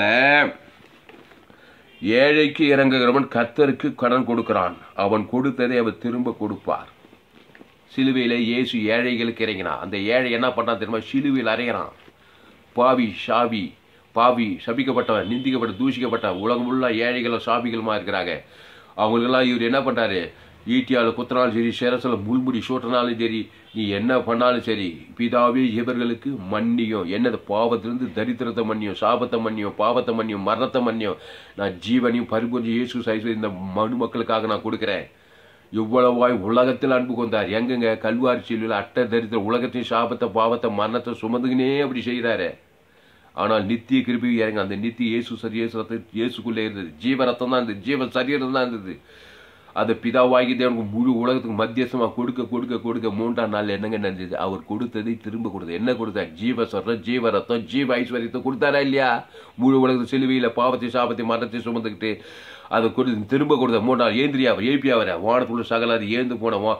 ஏழைக்கு இறங்குகிறவன் கர்த்தருக்கு கடன் கொடுக்கிறான் அவன் கொடுத்ததை அவர் திரும்ப கொடுப்பார் சிலுவையில் இயேசு ஏழைகளுக்கு இறங்கினான் அந்த ஏழை என்ன பண்ணான் தெரியுமா சிலுவையில் அறையிறான் பாவி ஷாவி பாவி சபிக்கப்பட்டவன் நிந்திக்கப்பட்ட தூஷிக்கப்பட்ட உலகம் உள்ள ஏழைகளும் சாபிகளுமா இருக்கிறாங்க அவங்களுக்கெல்லாம் இவர் என்ன பண்றாரு ஈட்டியால் குத்தினாலும் சரி சிரசில் முள்முடி சூட்டினாலும் சரி நீ என்ன பண்ணாலும் சரி பிதாவே இவர்களுக்கு மன்னியும் என்னது பாவத்திலிருந்து தரித்திரத்தை மன்னியும் சாபத்தை மன்னியும் பாவத்தை மன்னியும் மரணத்தை மன்னியும் நான் ஜீவனையும் பரிபூர்ண இயேசு சைஸ் இந்த மனு மக்களுக்காக நான் கொடுக்குறேன் இவ்வளவாய் உலகத்தில் அன்பு கொண்டார் எங்கங்க கல்வாரி சிலுவையில் அட்டை தரித்திர உலகத்தின் சாபத்தை பாவத்தை மரணத்தை சுமந்துக்கினே அப்படி செய்கிறாரு ஆனால் நித்திய கிருபி இறங்க அந்த நித்திய இயேசு சரி இயேசு ரத்தம் இயேசுக்குள்ளே இருந்தது ஜீவ ரத்தம் தான் இருந்தது ஜீவ சரீரம் தான் இருந்தது அதை பிதாவாகி தேவனுக்கு முழு உலகத்துக்கு மத்தியஸ்தமா கொடுக்க கொடுக்க கொடுக்க மூன்றாம் நாள் என்னங்க நடந்தது அவர் கொடுத்ததை திரும்ப கொடுத்தது என்ன கொடுத்தார் ஜீவ சொல்ற ஜீவ ரத்தம் ஜீவ ஐஸ்வர்யத்தை கொடுத்தாரா இல்லையா முழு உலகத்து சிலுவையில பாவத்தை சாபத்தை மரணத்தை சுமந்துக்கிட்டு அதை கொடுத்து திரும்ப கொடுத்த மூணு நாள் ஏந்திரியா அவர் ஏபி அவரை வானத்துள்ள சகல அது ஏந்து போனவோ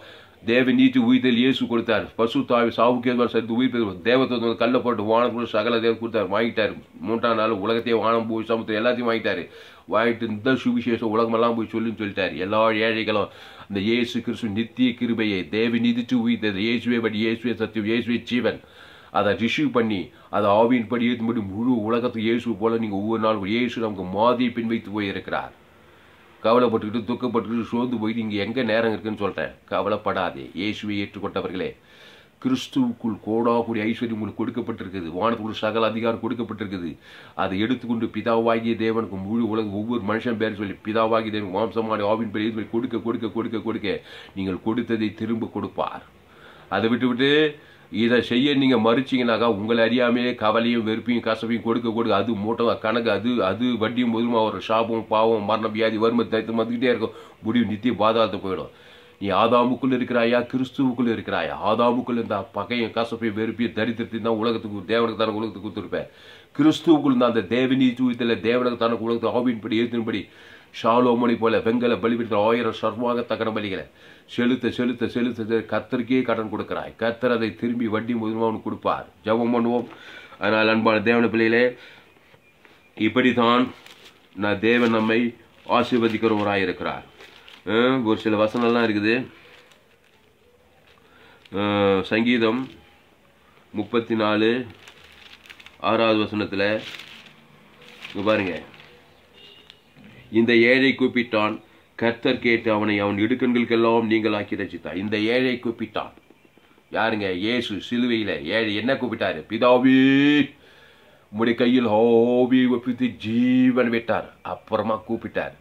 தேவ நீதி உயிர்த்தல் இயேசு கொடுத்தார் பசு தாவி சாவுக்கு சேர்த்து உயிர் தேவத்தை வந்து கல்ல போட்டு வானத்துக்குள்ள சகல தேவ கொடுத்தார் வாங்கிட்டார் மூன்றாம் நாள் உலகத்தையே வானம் போய் சமுத்திரம் எல்லாத்தையும் வாங்கிட்டாரு வாங்கிட்டு இந்த சுவிசேஷம் உலகமெல்லாம் போய் சொல்லுன்னு சொல்லிட்டாரு எல்லா ஏழைகளும் அந்த இயேசு கிறிஸ்து நித்திய கிருபையை தேவ நீதிச்சு உயிர்த்தது இயேசுவே படி இயேசுவே சத்தியம் இயேசுவே ஜீவன் அதை ரிசீவ் பண்ணி அதை ஆவியின் படி ஏற்றும்படி முழு உலகத்துக்கு இயேசு போல நீங்கள் ஒவ்வொரு நாளும் இயேசு நமக்கு மாதிரி பின் வைத்து போயிருக்கிறார் கவலைப்பட்டுக்கிட்டு துக்கப்பட்டுக்கிட்டு சோர்ந்து போய் நீங்கள் எங்கே நேரம் இருக்குன்னு சொல்கிறேன் கவலைப்படாதே இயேசுவை ஏற்றுக்கொண்டவர்களே கிறிஸ்துவுக்குள் கோடாக்குடி ஐஸ்வர்யம் உங்களுக்கு கொடுக்கப்பட்டிருக்குது வானத்துக்குள் சகல அதிகாரம் கொடுக்கப்பட்டிருக்குது அதை எடுத்துக்கொண்டு பிதாவாகிய தேவனுக்கு முழு உலகம் ஒவ்வொரு மனுஷன் பேர் சொல்லி பிதாவாகிய தேவன் மாம்சமான ஆவின் பேர் சொல்லி கொடுக்க கொடுக்க கொடுக்க கொடுக்க நீங்கள் கொடுத்ததை திரும்ப கொடுப்பார் அதை விட்டு விட்டு இதை செய்ய நீங்க மறுச்சீங்கனாக்கா உங்களை அறியாமே கவலையும் வெறுப்பையும் கசப்பையும் கொடுக்க கொடுக்க அது மூட்டை கணக்கு அது அது வட்டியும் போதுமா ஒரு சாபம் பாவம் மரணம் வியாதி வறுமை தைத்து வந்துக்கிட்டே இருக்கும் முடிவு நித்திய பாதாளத்தை போயிடும் நீ ஆதாமுக்குள்ள இருக்கிறாயா கிறிஸ்துவுக்குள்ள இருக்கிறாயா ஆதாமுக்குள்ள இந்த பகையும் கசப்பையும் வெறுப்பையும் தரித்திரத்தையும் தான் உலகத்துக்கு தேவனுக்கு தானே உலகத்துக்கு கொடுத்துருப்பேன் கிறிஸ்துவுக்குள்ள இருந்த அந்த தேவனி தூயத்தில் தேவனுக்கு தனக்கு உலகத்தை ஆவின்படி ஏற்றின்படி ஷாலோமணி போல வெங்கல பலிபிடிக்கிற ஆயிரம் சர்வாக தகன பலிகளை செலுத்த செலுத்த செலுத்த கத்தருக்கே கடன் கொடுக்கிறாய் கத்தர் அதை திரும்பி வட்டி முதல்வா அவனுக்கு கொடுப்பார் ஜெபம் பண்ணுவோம் அதனால் அன்பான தேவன பிள்ளைகளே இப்படித்தான் நான் தேவன் நம்மை ஆசீர்வதிக்கிறவராக இருக்கிறார் அஹ் ஒரு சில வசனம்லாம் இருக்குது அஹ் சங்கீதம் முப்பத்தி நாலு ஆறாவது வசனத்தில் இங்க பாருங்க இந்த ஏழை கூப்பிட்டான் கர்த்தர் கேட்டு அவனை அவன் இடுக்கண்களுக்கெல்லாம் நீங்களாக்கி ரசித்தார் இந்த ஏழை கூப்பிட்டான் யாருங்க இயேசு சிலுவையில் ஏழை என்ன கூப்பிட்டாரு பிதாவே உம்முடைய கையில் ஆவி ஒப்பித்து ஜீவன் விட்டார் அப்புறமா கூப்பிட்டார்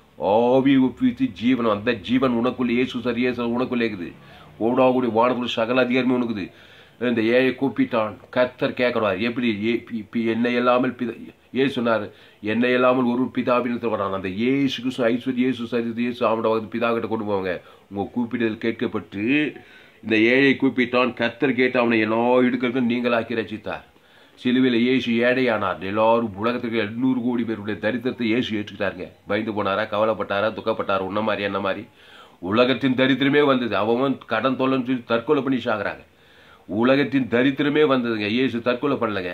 ஆவி ஒப்பித்து ஜீவன் அந்த ஜீவன் உனக்குள்ள இயேசு சரி இயேசு உனக்குள்ள இருக்குது ஓடாக்கூடிய வானக்குள்ள சகல அதிகாரமே உனக்குது இந்த ஏழை கூப்பிட்டான் கர்த்தர் கேட்கிறார் எப்படி ஏ- பி- பி- என்னை இல்லாமல் பிதா ஏசு சொன்னார் என்னை இல்லாமல் ஒரு பிதாபினத்தில் வரான் அந்த இயேசு கிறிஸ்து ஐஸ்வர்ய இயேசு சரி இயேசு அவனோட வந்து பிதா கிட்ட கொண்டு போவாங்க உங்க கூப்பிடுதல் கேட்கப்பட்டு இந்த ஏழை கூப்பிட்டான் கர்த்தர் கேட்டு அவனை எல்லா இடுக்களுக்கும் நீங்களாக்கி ரசித்தார் சிலுவையில் இயேசு ஏழையானார் எல்லாரும் உலகத்துக்கு எண்ணூறு கோடி பேருடைய தரித்திரத்தை இயேசு ஏற்றுக்கிட்டாருங்க பயந்து போனாரா கவலைப்பட்டாரா துக்கப்பட்டாரா உன்ன மாதிரி என்ன மாதிரி உலகத்தின் தரித்திரமே வந்தது அவன் கடன் தொல்லைன்னு சொல்லி தற்கொலை பண்ணி சாகுறாங்க உலகத்தின் தரித்திரமே வந்ததுங்க இயேசு தற்கொலை பண்ணலங்க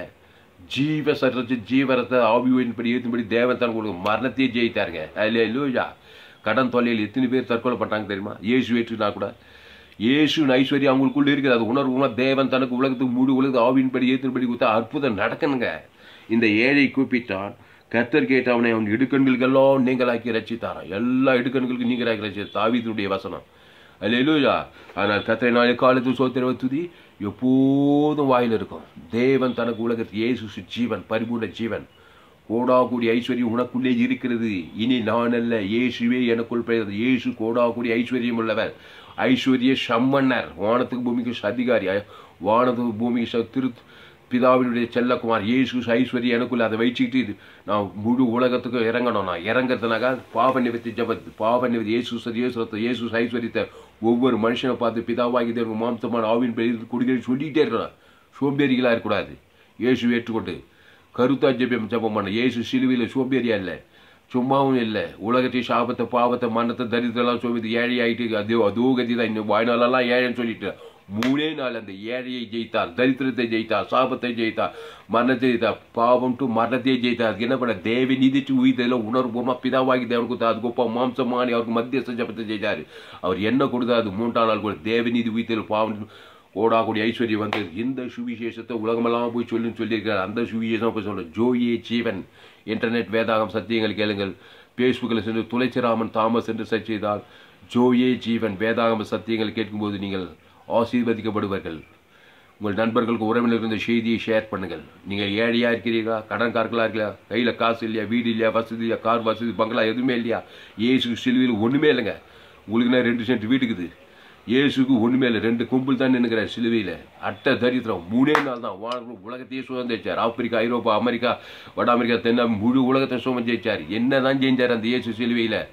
ஜீவ சரத்து ஜீவரத்தை ஆவியின்படி ஏற்றும்படி தேவன் தான் கொடுக்கும் மரணத்தையே ஜெயித்தாருங்க அதில் இல்லையா கடன் தொல்லையில் எத்தனை பேர் தற்கொலை பண்ணாங்க தெரியுமா இயேசு ஏற்றுனா கூட இயேசுவின் ஐஸ்வர்யம் அவங்களுக்குள்ள இருக்குது அது உணர்வுமா தேவன் தனக்கு உலகத்துக்கு முழு உலக ஆவியின்படி ஏற்றும்படி கொடுத்தா அற்புதம் நடக்கணுங்க இந்த ஏழை கூப்பிட்டான் கர்த்தர் கேட்டு அவனை அவன் இடுக்கண்களுக்கெல்லாம் நீங்களாக்கி ரசித்தாராம் எல்லா இடுக்கண்களுக்கும் நீங்களாக்கி ரசித்த தாவீதுடைய வசனம் அல்லேலூயா ஆனால் கர்த்தரை நாளை காலத்தில் சோத்திரவ துதி எப்போதும் வாயில் இருக்கும் தேவன் தனக்கு உலகத்தில் இயேசு ஜீவன் பரிபூர்ண ஜீவன் கோடாகுடி ஐஸ்வர்யம் உனக்குள்ளே இருக்கிறது இனி நான் அல்ல இயேசுவே எனக்குள் பெயர்ந்தது இயேசு கோடாகுடி ஐஸ்வர்யம் உள்ளவர் ஐஸ்வர்ய சம்மன்னர் வானத்துக்கு பூமிக்கு அதிகாரி வானத்துக்கு பூமிக்கு ச- திரு பிதாவினுடைய செல்லக்குமார் இயேசு ஐஸ்வர்யம் எனக்குள்ள அதை வச்சுக்கிட்டு இது நான் முழு உலகத்துக்கு இறங்கணும் நான் இறங்குறதுனாக்கா பாவ நிவர்த்தி ஜபத் பாவ நிவர்த்தி இயேசு சரி இயேசு ரத்தம், இயேசு ஐஸ்வர்யத்தை ஒவ்வொரு மனுஷனை பார்த்து பிதாவாகி தேவன் மாம்சமான ஆவின் பெயர் குடிக்கிற சொல்லிட்டே இருக்கிறான் சோம்பேறிகளாக இருக்கக்கூடாது இயேசு ஏற்றுக்கொண்டு கருத்தா ஜெபம் ஜெபம் பண்ண இயேசு சிலுவையில் சோம்பேறியா இல்லை சும்மாவும் இல்லை உலகத்தை சாபத்தை பாவத்தை மரணத்தை தரித்திரம்லாம் சொல்லிட்டு ஏழை ஆயிட்டு அது அதோ கதி தான் இன்னும் வாழ்நாளெல்லாம் ஏழைன்னு சொல்லிட்டு மூணே நாள் அந்த ஏழையை ஜெயித்தார் தரித்திரத்தை ஜெயித்தார் சாபத்தை ஜெயித்தார் மரணத்தை ஜெயித்தார் பாவம் டு மரணத்தையே ஜெயித்தார் அதுக்கு என்ன பண்ண தேவி நீதிச்சு உயிர்த்ததில் உணர்வுமா பிதாவாகி தேவன் கொடுத்தா அது கோப்பா மாம்சமானி அவருக்கு மத்தியஸ்த ஜபத்தை ஜெயித்தார் அவர் என்ன கொடுத்தா அது மூன்றாம் நாள் கூட தேவ நீதி உயிர்த்ததில் பாவம் கோடாக்குடி ஐஸ்வர்யம் வந்து இந்த சுவிசேஷத்தை உலகமெல்லாம் போய் சொல்லுன்னு சொல்லியிருக்காரு அந்த சுவிசேஷம் போய் சொல்ல ஜோயே ஜீவன் இன்டர்நெட் வேதாகம் சத்தியங்கள் கேளுங்கள் ஃபேஸ்புக்கில் சென்று துளைச்சிராமன் தாமஸ் என்று சர்ச் செய்தால் ஜோயே ஜீவன் வேதாகம சத்தியங்கள் கேட்கும்போது நீங்கள் ஆசீர்வதிக்கப்படுவார்கள் உங்கள் நண்பர்களுக்கு உறவினர்கள் இந்த செய்தியை ஷேர் பண்ணுங்கள் நீங்கள் ஏழையா இருக்கிறீர்களா கடன்காரர்களா இருக்கீங்களா கையில் காசு இல்லையா வீடு இல்லையா வசதி இல்லையா கார் வசதி பங்களா எதுவுமே இல்லையா இயேசு சிலுவையில் ஒன்றுமே இல்லைங்க உங்களுக்குன்னா ரெண்டு சென்ட் வீட்டுக்குது இயேசுக்கு ஒண்ணுமே இல்லை ரெண்டு கும்பல் தான் நின்னுக்கிறார் சிலுவையில் அட்டை தரித்திரம் மூணே நாள் தான் வானம் உலகத்தையே சுதந்திரிச்சார் ஆப்பிரிக்கா ஐரோப்பா அமெரிக்கா வட அமெரிக்கா தென்ன முழு உலகத்தை சுமந்து ஜெயிச்சார் என்னதான் செஞ்சார் அந்த இயேசு சிலுவையில்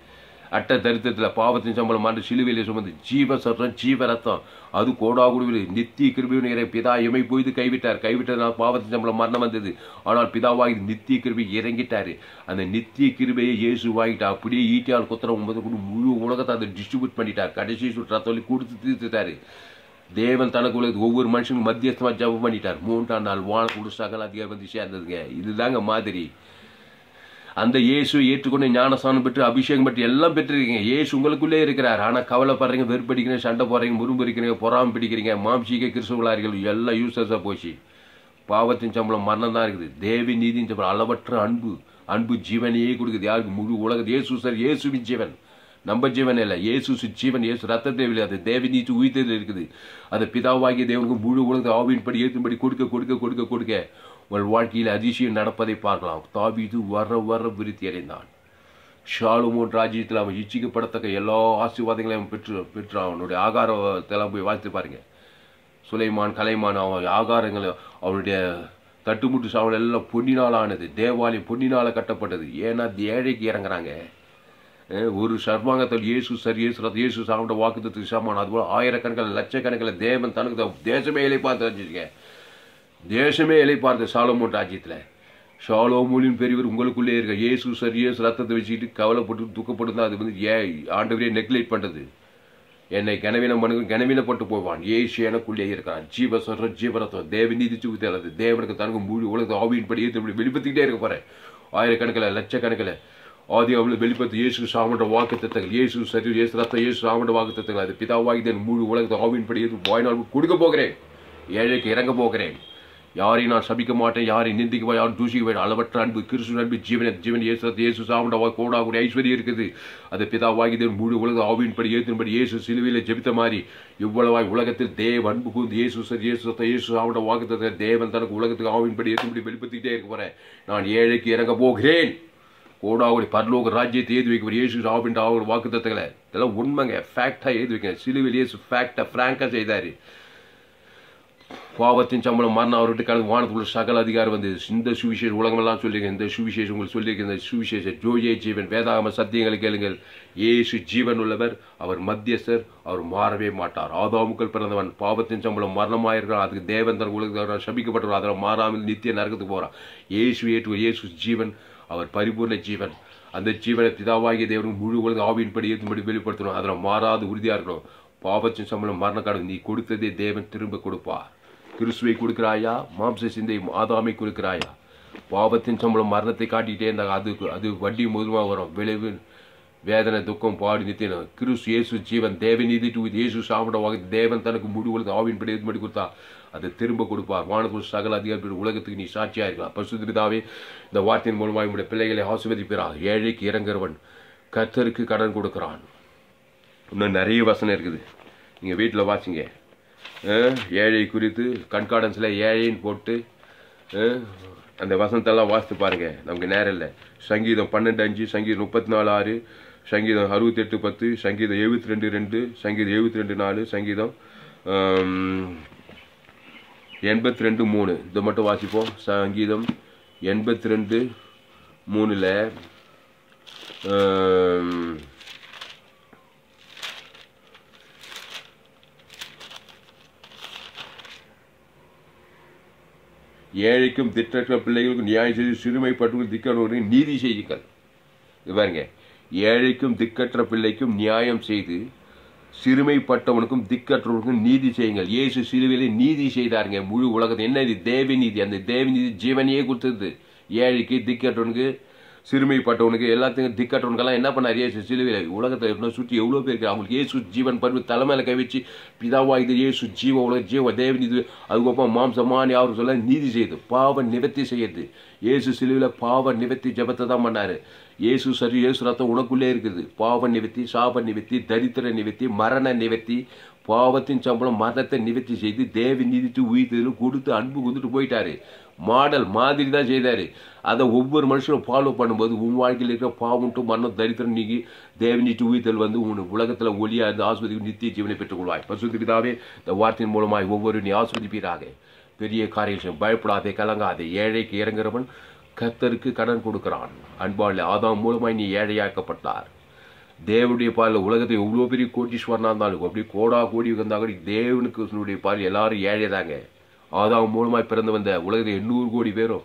அட்ட தரித்திரத்தில் பாவத்தின் சம்பளம் மாண்டு சிலுவையிலே சுமந்து ஜீவ சட்டம் ஜீவ ரத்தம் அது கோடாகுடுவில் நித்திய கிருபியினை பிதா எமை போய்து கைவிட்டார் கைவிட்டதனால் பாவத்தின் சம்பளம் மரணம் வந்தது ஆனால் பிதாவாகி நித்திய கிருபை இறங்கிட்டாரு அந்த நித்திய கிருபையை இயேசு வாங்கிட்டா அப்படியே ஈட்டியால் குத்திரம் ஒன்பது கூட முழு உலகத்தை அதை டிஸ்ட்ரிபியூட் பண்ணிட்டார் கடைசி சுற்று ரத்தம் கொடுத்து தீர்த்துட்டாரு தேவன் தனக்கு உள்ளது ஒவ்வொரு மனுஷனுக்கும் மத்தியஸ்தமா ஜபம் பண்ணிட்டார் மூன்றாம் நாள் வானக்குழு சகல அதிகாரம் வந்து சேர்ந்ததுங்க இதுதாங்க மாதிரி அந்த இயேசு ஏற்றுக்கொண்டு ஞானஸ்தானம் பெற்று அபிஷேகம் பெற்று எல்லாம் பெற்றிருக்கீங்க இயேசு உங்களுக்குள்ளே இருக்கிறார் ஆனால் கவலைப்படுறீங்க வெறுப்படிக்கிறீங்க சண்டை போடுறீங்க முரும்படிக்கிறீங்க பொறாம பிடிக்கிறீங்க மாம்சீக கிறிஸ்துவலார்கள் எல்லாம் யூசஸாக போச்சு பாவத்தின் சம்பளம் மரணம் தான் இருக்குது தேவி நீதியின் சம்பளம் அளவற்ற அன்பு அன்பு ஜீவனையே கொடுக்குது யாருக்கு முழு உலகம் இயேசு சார் இயேசுவின் ஜீவன் நம்ம ஜீவன் இல்லை இயேசு ஜீவன் இயேசு ரத்தத்தை இல்லை அது தேவி நீச்சு உயிர்த்ததில் இருக்குது அது பிதாவாகிய தேவனுக்கு முழு உலகத்தை ஆவியின்படி ஏற்றும்படி கொடுக்க கொடுக்க கொடுக்க கொடுக்க உங்கள் வாழ்க்கையில் அதிசயம் நடப்பதை பார்க்கலாம் தாவீது வர வர விருத்தி அடைந்தான் ஷாலுமோன் ராஜ்யத்தில் அவன் இச்சிக்கப்படத்தக்க எல்லா ஆசீர்வாதங்களையும் அவன் பெற்று பெற்று அவனுடைய ஆகாரத்தெல்லாம் போய் வாழ்த்து பாருங்க சுலைமான் கலைமான் அவன் ஆகாரங்கள் அவனுடைய தட்டுமுட்டு சாவல் எல்லாம் பொன்னினால் ஆனது தேவாலயம் பொன்னினால் கட்டப்பட்டது ஏன்னா அது ஏழைக்கு இறங்குறாங்க அஹ் ஒரு சர்வாங்கத்தில் இயேசு சரி இயேசு ரத்த இயேசு சாப்பிட்ட வாக்குத்தத்துக்கு சமானம் அதுபோல் ஆயிரக்கணக்கில் லட்சக்கணக்கில் தேவன் தனக்கு தான் தேசமே இலை பார்த்து வச்சுருக்க தேசமே இலை பார்த்து சாலமோன் ராஜ்யத்தில் ஷாலோமூலின் பெரியவர் உங்களுக்குள்ளே இருக்க இயேசு சரி இயேசு ரத்தத்தை வச்சுக்கிட்டு கவலைப்பட்டு துக்கப்பட்டு தான் அது வந்து ஏ ஆண்டவரே நெக்லெக்ட் பண்ணுறது என்னை கனவீனம் பண்ணு கனவீனப்பட்டு போவான் ஏசு எனக்குள்ளே இருக்கிறான் ஜீவ சொல்ற ஜீவரத்தம் தேவ நீதி சுத்தது தேவனுக்கு தனக்கு முழு உலகத்தை ஆவியின்படி ஏற்று வெளிப்படுத்திக்கிட்டே இருக்க போறேன் ஆயிரக்கணக்கில் லட்சக்கணக்கில் ஆதி அவளு வெளிப்படுத்தி இயேசு சாமண்ட வாக்கு தத்தங்கள் இயேசு சரி இயேசு ரத்தம் இயேசு சாமண்ட வாக்கு தத்தங்கள் அது பிதாவாகி தன் முழு உலகத்தை ஆவியின்படி ஏற்று வாய்நாள் கொடுக்க போகிறேன் ஏழைக்கு இறங்க போகிறேன் யாரையும் நான் சபிக்க மாட்டேன் யாரையும் நிந்திக்க யாரும் தூசிக்க வேண்டாம் அளவற்ற அன்பு கிறிஸ்து அன்பு ஜீவன ஜீவன் இயேசு ரத்த இயேசு சாமண்டவா கோடாகுடி ஐஸ்வர்யம் இருக்குது அது பிதாவாகி தேவன் முழு உலக ஆவியின்படி ஏற்றின்படி இயேசு சிலுவையில் ஜெபித்த மாதிரி இவ்வளவாய் உலகத்தில் தேவ அன்பு கூந்து இயேசு சரி இயேசு ரத்த இயேசு சாமண்ட வாக்கு தேவன் தனக்கு உலகத்துக்கு ஆவியின்படி ஏற்றும்படி வெளிப்படுத்திக்கிட்டே இருக்க போறேன் நான் ஏழைக்கு இறங்க போகிறேன் கோடாவுடி பரலோக ராஜ்யத்தை ஏது வைக்க இயேசு ஆபின்ற அவர் வாக்கு தத்தங்களை இதெல்லாம் உண்மைங்க ஃபேக்டா ஏது வைக்க சிலுவையில் இயேசு ஃபேக்டா ஃப்ராங்கா செய்தாரு பாவத்தின் சம்பளம் மரணம் அவர்கிட்ட கடந்து வானத்துக்குள்ள சகல அதிகாரம் வந்து இந்த சுவிசேஷம் உலகமெல்லாம் சொல்லியிருக்கேன் இந்த சுவிசேஷம் உங்களுக்கு சொல்லியிருக்கேன் இந்த சுவிசேஷம் ஜோயே ஜீவன் வேதாகம சத்தியங்களை கேளுங்கள் ஏசு ஜீவன் உள்ளவர் அவர் மத்தியஸ்தர் அவர் மாறவே மாட்டார் ஆதாமுக்கள் பிறந்தவன் பாவத்தின் சம்பளம் மரணமாயிருக்கிறார் அதுக்கு தேவன் தன் உலகத்தில் சபிக்கப்பட்டவர் அதில் மாறாமல் நித்திய நரகத்துக்கு போகிறான் ஏசு ஏற்று இயேசு ஜீவன் அவர் பரிபூர்ண ஜீவன் அந்த ஜீவனை பிதாவாகிய தேவனுக்கு முழு உலக ஆவியின்படி ஏற்றும்படி வெளிப்படுத்தணும் அதில் மாறாது உறுதியாக இருக்கணும் பாவத்தின் சம்பளம் மரண கடன் நீ கொடுத்ததே தேவன் திரும்ப கொடுப்பார் கிறிஸ்துவை கொடுக்கிறாயா மாம்ச சிந்தை ஆதாமை கொடுக்கிறாயா பாவத்தின் சம்பளம் மரணத்தை காட்டிக்கிட்டே இருந்தாங்க அது அது வட்டி முதுமா வரும் விளைவு வேதனை துக்கம் பாடி நித்தியம் கிறிஸ்து இயேசு ஜீவன் தேவநீதி டு இயேசு சாப்பிட வாங்க தேவன் தனக்கு முடிவுகளுக்கு ஆவின்படி எதுபடி கொடுத்தா அதை திரும்ப கொடுப்பார் வானத்தில் சகல அதிகாரி உலகத்துக்கு நீ சாட்சியா இருக்கலாம் பசுதாவே இந்த வார்த்தையின் மூலமாக உங்களுடைய பிள்ளைகளை ஆசிர்வதிப்பிறார் ஏழைக்கு இறங்குறவன் கத்தருக்கு கடன் கொடுக்கிறான் இன்னும் நிறைய வசனம் இருக்குது நீங்கள் வீட்டில் வாசிங்க அஹ், ஏழை குறித்து கண்காடன்ஸில் ஏழைன்னு போட்டு அஹ், அந்த வசனத்தெல்லாம் வாசித்து பாருங்க நமக்கு நேரம் இல்லை சங்கீதம் பன்னெண்டு அஞ்சு சங்கீதம் முப்பத்தி நாலு ஆறு சங்கீதம் அறுபத்தெட்டு பத்து சங்கீதம் எழுபத்தி ரெண்டு ரெண்டு சங்கீதம் எழுபத்தி ரெண்டு நாலு சங்கீதம் எண்பத்தி ரெண்டு மூணு இதை மட்டும் வாசிப்போம் சங்கீதம் எண்பத்தி ரெண்டு மூணில் ஏழைக்கும் திட்டற்ற பிள்ளைகளுக்கும் நியாயம் செய்து சிறுமைப்பட்டவர்கள் திக்கற்றவர்களுக்கு நீதி செய்யுங்கள் இது பாருங்க ஏழைக்கும் திக்கற்ற பிள்ளைக்கும் நியாயம் செய்து சிறுமைப்பட்டவனுக்கும் திக்கற்றவனுக்கும் நீதி செய்யுங்கள் இயேசு சிலுவையிலே நீதி செய்தாருங்க முழு உலகத்தை என்ன இது தேவ நீதி அந்த தேவ நீதி ஜீவனையே கொடுத்தது ஏழைக்கு திக்கற்றவனுக்கு சிறுமைப்பட்டவனுக்கு எல்லாத்துக்கும் திக்கற்றவனுக்கெல்லாம் என்ன பண்ணார் இயேசு சிலுவையில் உலகத்தை இன்னும் சுற்றி எவ்வளோ பேர் இருக்கு அவங்களுக்கு இயேசு ஜீவன் பருவ தலைமையில கை வச்சு பிதாவா இது இயேசு ஜீவ உலக ஜீவ தேவ நீதி அதுக்கப்புறம் மாம்சமானி அவர் சொல்ல நீதி செய்யுது பாவ நிவர்த்தி செய்யுது இயேசு சிலுவையில் பாவ நிவர்த்தி ஜெபத்தை தான் பண்ணாரு இயேசு சரி இயேசு ரத்தம் உனக்குள்ளே இருக்குது பாவ நிவர்த்தி சாப நிவர்த்தி தரித்திர நிவர்த்தி மரண நிவர்த்தி பாவத்தின் சம்பளம் மரணத்தை நிவர்த்தி செய்து தேவி நீதித்து உயிர்த்ததில் கொடுத்து அன்பு கொடுத்துட்டு போயிட்டாரு மாடல் மாதிரி தான் செய்தாரு அதை ஒவ்வொரு மனுஷனும் ஃபாலோ பண்ணும்போது உன் வாழ்க்கையில் இருக்கிற பாவம்ட்டு மரணம் தரித்திரம் நீங்கி தேவி நீட்டு உயிர்த்தல் வந்து உன் உலகத்தில் ஒளியா இருந்து ஆஸ்வதிக்கு நித்திய ஜீவனை பெற்றுக்கொள்வாய் பசுபிதாவே இந்த வார்த்தையின் மூலமாய் ஒவ்வொரு நீ ஆஸ்வதிப்பீராக பெரிய காரியம் பயப்படாதே கலங்காதே ஏழைக்கு இறங்குறவன் கத்தருக்கு கடன் கொடுக்கிறான் அன்பாள் ஆதாம் மூலமாய் நீ ஏழையாக்கப்பட்டார் தேவனுடைய பாலில் உலகத்தை எவ்வளோ பெரிய கோட்டீஸ்வரனாக இருந்தாலும் அப்படி கோடா கோடி இருந்தால் கூட தேவனுக்கு பால் எல்லாரும் ஏழை தாங்க ஆதாம் மூலமாய் பிறந்து வந்த உலகத்தில் எண்ணூறு கோடி பேரும்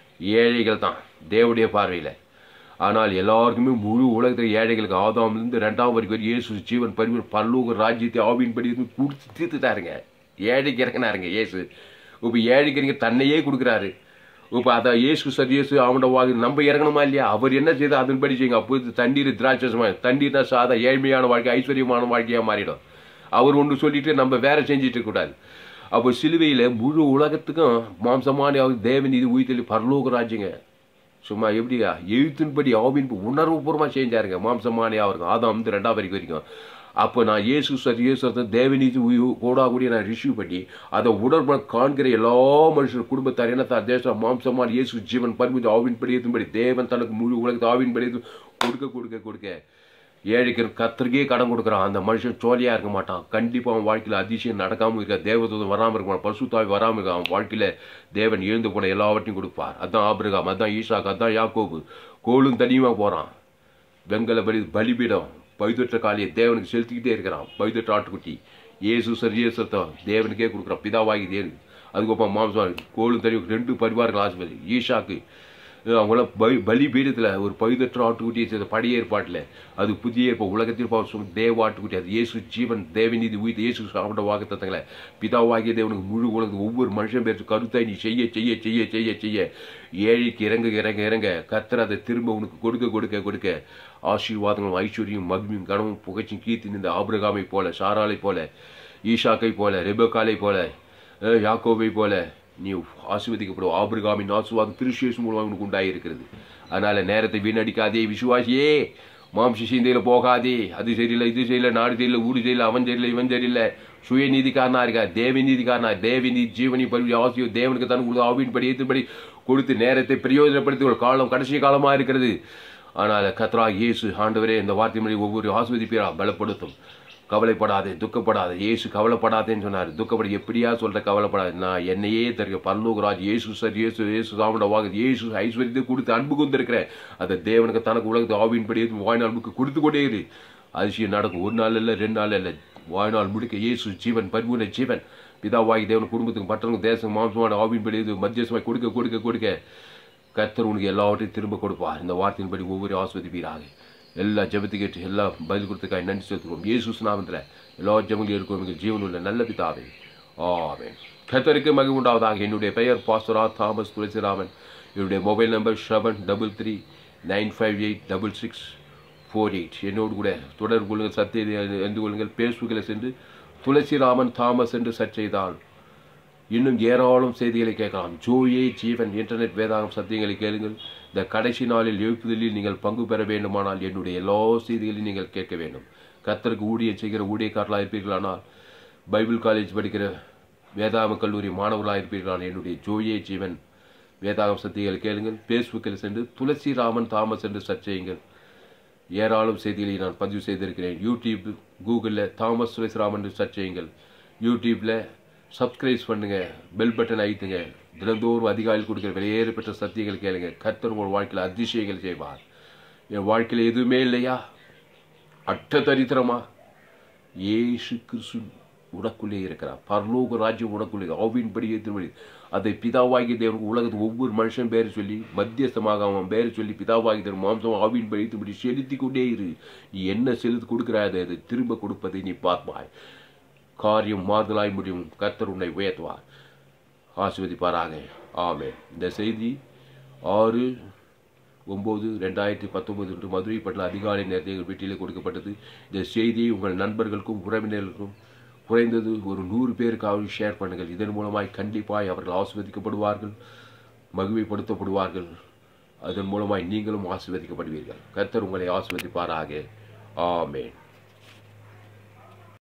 ஏழைகள் தான் தேவனுடைய பார்வையில் ஆனால் எல்லாருக்குமே முழு உலகத்தில் ஏழைகளுக்கு ஆதாமிலிருந்து ரெண்டாம் வரைக்கும் இயேசு ஜீவன் பரிவு பல்லூக ராஜ்யத்தை ஆவின்படி இருந்து கொடுத்து தீர்த்துட்டாருங்க ஏழைக்கு இறங்கினாருங்க இயேசு இப்போ ஏழைக்கு இறங்கி தன்னையே கொடுக்குறாரு இப்போ அதை இயேசு சார் இயேசு அவனோட வாக்கு நம்ம இறங்கணுமா இல்லையா அவர் என்ன செய்தா அதன்படி செய்யுங்க அப்போ தண்ணீர் திராட்சசமா தண்ணீர்னா சாதா ஏழ்மையான வாழ்க்கை ஐஸ்வர்யமான வாழ்க்கையாக மாறிடும் அவர் ஒன்று சொல்லிட்டு நம்ம வேற செஞ்சுட்டு கூடாது அப்போ சிலுவையில் முழு உலகத்துக்கும் மாம்சமான அவர் தேவன் இது உயிர்த்தலி பரலோக ராஜ்யங்க சும்மா எப்படியா எழுத்தின்படி ஆவின் உணர்வுபூர்வமாக செஞ்சாருங்க மாம்சமானே அவருக்கு ஆதாம் வந்து ரெண்டாம் வரைக்கும் வரைக்கும் அப்போ நான் இயேசு சார் இயேசு தேவநீதி கூட கூடிய நான் ரிசீவ் பண்ணி அதை உடற்பட காண்கிற எல்லா மனுஷர் குடும்பத்தார் இனத்தார் தேசம் மாம்சமான இயேசு ஜீவன் பரிமிதி ஆவின் படியதும்படி தேவன் தனக்கு முழு உலகத்தை ஆவின் படியது கொடுக்க கொடுக்க கொடுக்க ஏழைக்கு கத்திரிக்கே கடன் கொடுக்குறான் அந்த மனுஷன் சோழியாக இருக்க மாட்டான் கண்டிப்பாக அவன் வாழ்க்கையில் அதிசயம் நடக்காமல் இருக்க தேவதூதம் வராமல் இருக்க மாட்டான் பசுத்தாவி வராமல் இருக்க அவன் வாழ்க்கையில் தேவன் எழுந்து போன எல்லாவற்றையும் கொடுப்பார் அதான் ஆபிரகாம் அதான் ஈஷாக் அதான் யாக்கோபு கோலும் தனியுமாக போகிறான் வெங்கல பலி பலிபீடம் பைதொற்ற காலியை தேவனுக்கு செலுத்திக்கிட்டே இருக்கிறான் பைதொற்ற ஆட்டுக்குட்டி ஏசு சரியேசத்தம் தேவனுக்கே கொடுக்குறான் பிதாவாகி தேவன் அதுக்கப்புறம் மாம்சம் கோலும் தனி ரெண்டு பரிவார்கள் ஆஸ்பத்திரி ஈஷாக்கு அவங்களாம் பலி பலி பீடத்தில் ஒரு பழுதற்ற ஆட்டுக்குட்டியை செய்த பழைய ஏற்பாட்டில் அது புதிய இப்போ உலகத்தில் பார்க்கும் தேவ ஆட்டுக்குட்டி அது இயேசு ஜீவன் தேவநீதி உயிர் இயேசு சாப்பிட வாக்குத்தங்களை பிதாவாகிய தேவனுக்கு முழு உலகத்துக்கு ஒவ்வொரு மனுஷன் பேருக்கு கருத்தாய் நீ செய்ய செய்ய செய்ய செய்ய செய்ய ஏழைக்கு இறங்க இறங்க இறங்க கத்தர் அதை திரும்ப உனக்கு கொடுக்க கொடுக்க கொடுக்க ஆசீர்வாதங்களும் ஐஸ்வர்யம் மகிமையும் கனமும் புகழ்ச்சியும் கீர்த்தி நின்ற ஆபிரகாமை போல சாராலை போல ஈஷாக்கை போல ரெபக்காலை போல யாக்கோவை போல நீ ஆசிர்வதிக்கப்படும் ஆபிரகாமின் ஆசுவாதம் திருஷேஷ் மூலமாக உனக்கு உண்டாயிருக்கிறது அதனால நேரத்தை வீணடிக்காதே விசுவாசியே மாம்ச சிந்தையில் போகாதே அது சரியில்லை இது சரியில்லை நாடு சரியில்லை ஊடு சரியில்லை அவன் சரியில்லை இவன் சரியில்லை சுய நீதிக்காரனா இருக்கா தேவி நீதிக்காரனா தேவி நீதி ஜீவனி பல்வி ஆசியம் தேவனுக்கு தன் கொடுத்து ஆவின்படி ஏற்றுபடி கொடுத்து நேரத்தை பிரயோஜனப்படுத்தி ஒரு காலம் கடைசி காலமாக இருக்கிறது ஆனால் கத்ரா இயேசு ஆண்டவரே இந்த வார்த்தை மொழி ஒவ்வொரு ஆஸ்வதிப்பீரா பலப்படுத்தும் கவலைப்படாதே துக்கப்படாதே இயேசு கவலைப்படாதேன்னு சொன்னார் துக்கப்பட எப்படியா சொல்ற கவலைப்படாது நான் என்னையே தருக பரலோகராஜ் இயேசு சார் இயேசு இயேசு சாமிட வாங்க இயேசு ஐஸ்வர்யத்தை கொடுத்து அன்பு கொண்டிருக்கிறேன் அதை தேவனுக்கு தனக்கு உலகத்தை ஆவின்படி வாழ்நாளுக்கு கொடுத்து கொண்டே இரு அதிசயம் நடக்கும் ஒரு நாள் இல்லை ரெண்டு நாள் இல்லை வாழ்நாள் முழுக்க இயேசு ஜீவன் பரிபூர்ண ஜீவன் பிதாவாகி தேவன் குடும்பத்துக்கு மற்றவங்க தேசம் மாம்சமான ஆவின்படி மத்தியசமாய் கொடுக்க கொடுக்க கொடுக்க கர்த்தர் உனக்கு எல்லாவற்றையும் திரும்ப கொடுப்பார் இந்த வார்த்தையின்படி ஒவ்வொரு ஆஸ்வதிப்பீராக எல்லா ஜெபத்தை கேட்டு எல்லா பதில் கொடுத்துக்காய் நன்றி செலுத்துவோம் இயேசு நாமத்தில் எல்லா ஜெபங்களும் இருக்கும் எங்கள் ஜீவன் உள்ள நல்ல பிதாவே ஆமென் கர்த்தருக்கு மகிழ்வு உண்டாவதாக என்னுடைய பெயர் பாஸ்டரா தாமஸ் துளசிராமன் என்னுடைய mobile number seven double three nine five eight double six four eight என்னோடு கூட தொடர்பு கொள்ளுங்கள் சத்தியத்தை அறிந்து கொள்ளுங்கள் பேஸ்புக்கில் சென்று துளசிராமன் தாமஸ் என்று சர்ச் செய்தால் இன்னும் ஏராளம் செய்திகளை கேட்கலாம் ஜோயே ஜீவன் இன்டர்நெட் வேதாகம் சத்தியங்களை கேளுங்கள் இந்த கடைசி நாளில் எழுப்புதலில் நீங்கள் பங்கு பெற வேண்டுமானால் என்னுடைய எல்லா செய்திகளையும் நீங்கள் கேட்க வேண்டும் கத்தருக்கு ஊழியம் செய்கிற ஊழியக்காரர்களாக இருப்பீர்களானால் பைபிள் காலேஜ் படிக்கிற வேதாகம கல்லூரி மாணவர்களாக இருப்பீர்களானால் என்னுடைய ஜோயே ஜீவன் வேதாகம் சத்தியங்களை கேளுங்கள் ஃபேஸ்புக்கில் சென்று துளசிராமன் தாமஸ் என்று சர்ச் செய்யுங்கள் ஏராளம் செய்திகளை நான் பதிவு செய்திருக்கிறேன் யூடியூப் கூகுளில் தாமஸ் துளசிராமன் என்று சர்ச் செய்யுங்கள் யூடியூப்பில் சப்ஸ்கிரைப் பண்ணுங்க பெல் பட்டன் அழுத்துங்க தினந்தோறும் அதிகாரிகள் கொடுக்கிற வெளியேறு பெற்ற சத்தியங்கள் கேளுங்க கர்த்தர் உங்கள் வாழ்க்கையில் அதிசயங்கள் செய்வார் என் வாழ்க்கையில் எதுவுமே இல்லையா அட்ட தரித்திரமா ஏசு கிறிஸ்து உனக்குள்ளே இருக்கிறார் பரலோக ராஜ்யம் உனக்குள்ளே ஆவின்படி ஏற்றும்படி அதை பிதாவாகி தேவனுக்கு உலகத்துக்கு ஒவ்வொரு மனுஷன் பேரை சொல்லி மத்தியஸ்தமாக அவன் பேரை சொல்லி பிதாவாகி தேவன் மாம்சம் ஆவின்படி ஏற்றும்படி செலுத்தி கொண்டே இரு நீ என்ன செலுத்து கொடுக்கிறாய் அதை திரும்ப கொடுப்பதை நீ பார்ப்பாய் காரியம் மாறுதலாய் முடியும் கர்த்தர் உன்னை உயர்த்துவார் ஆசிர்வதிப்பாராக ஆமே இந்த செய்தி ஆறு ஒம்பது ரெண்டாயிரத்தி பத்தொன்பது என்று மதுரை பட்டில் அதிகாலை நேரத்தில் எங்கள் வீட்டிலே கொடுக்கப்பட்டது இந்த செய்தியை உங்கள் நண்பர்களுக்கும் உறவினர்களுக்கும் குறைந்தது ஒரு நூறு பேருக்காவது ஷேர் பண்ணுங்கள் இதன் மூலமாய் கண்டிப்பாய் அவர்கள் ஆசிர்வதிக்கப்படுவார்கள் மகிமைப்படுத்தப்படுவார்கள் அதன் மூலமாய் நீங்களும் ஆசிர்வதிக்கப்படுவீர்கள் கர்த்தர் உங்களை ஆசிர்வதிப்பாராக ஆமேன்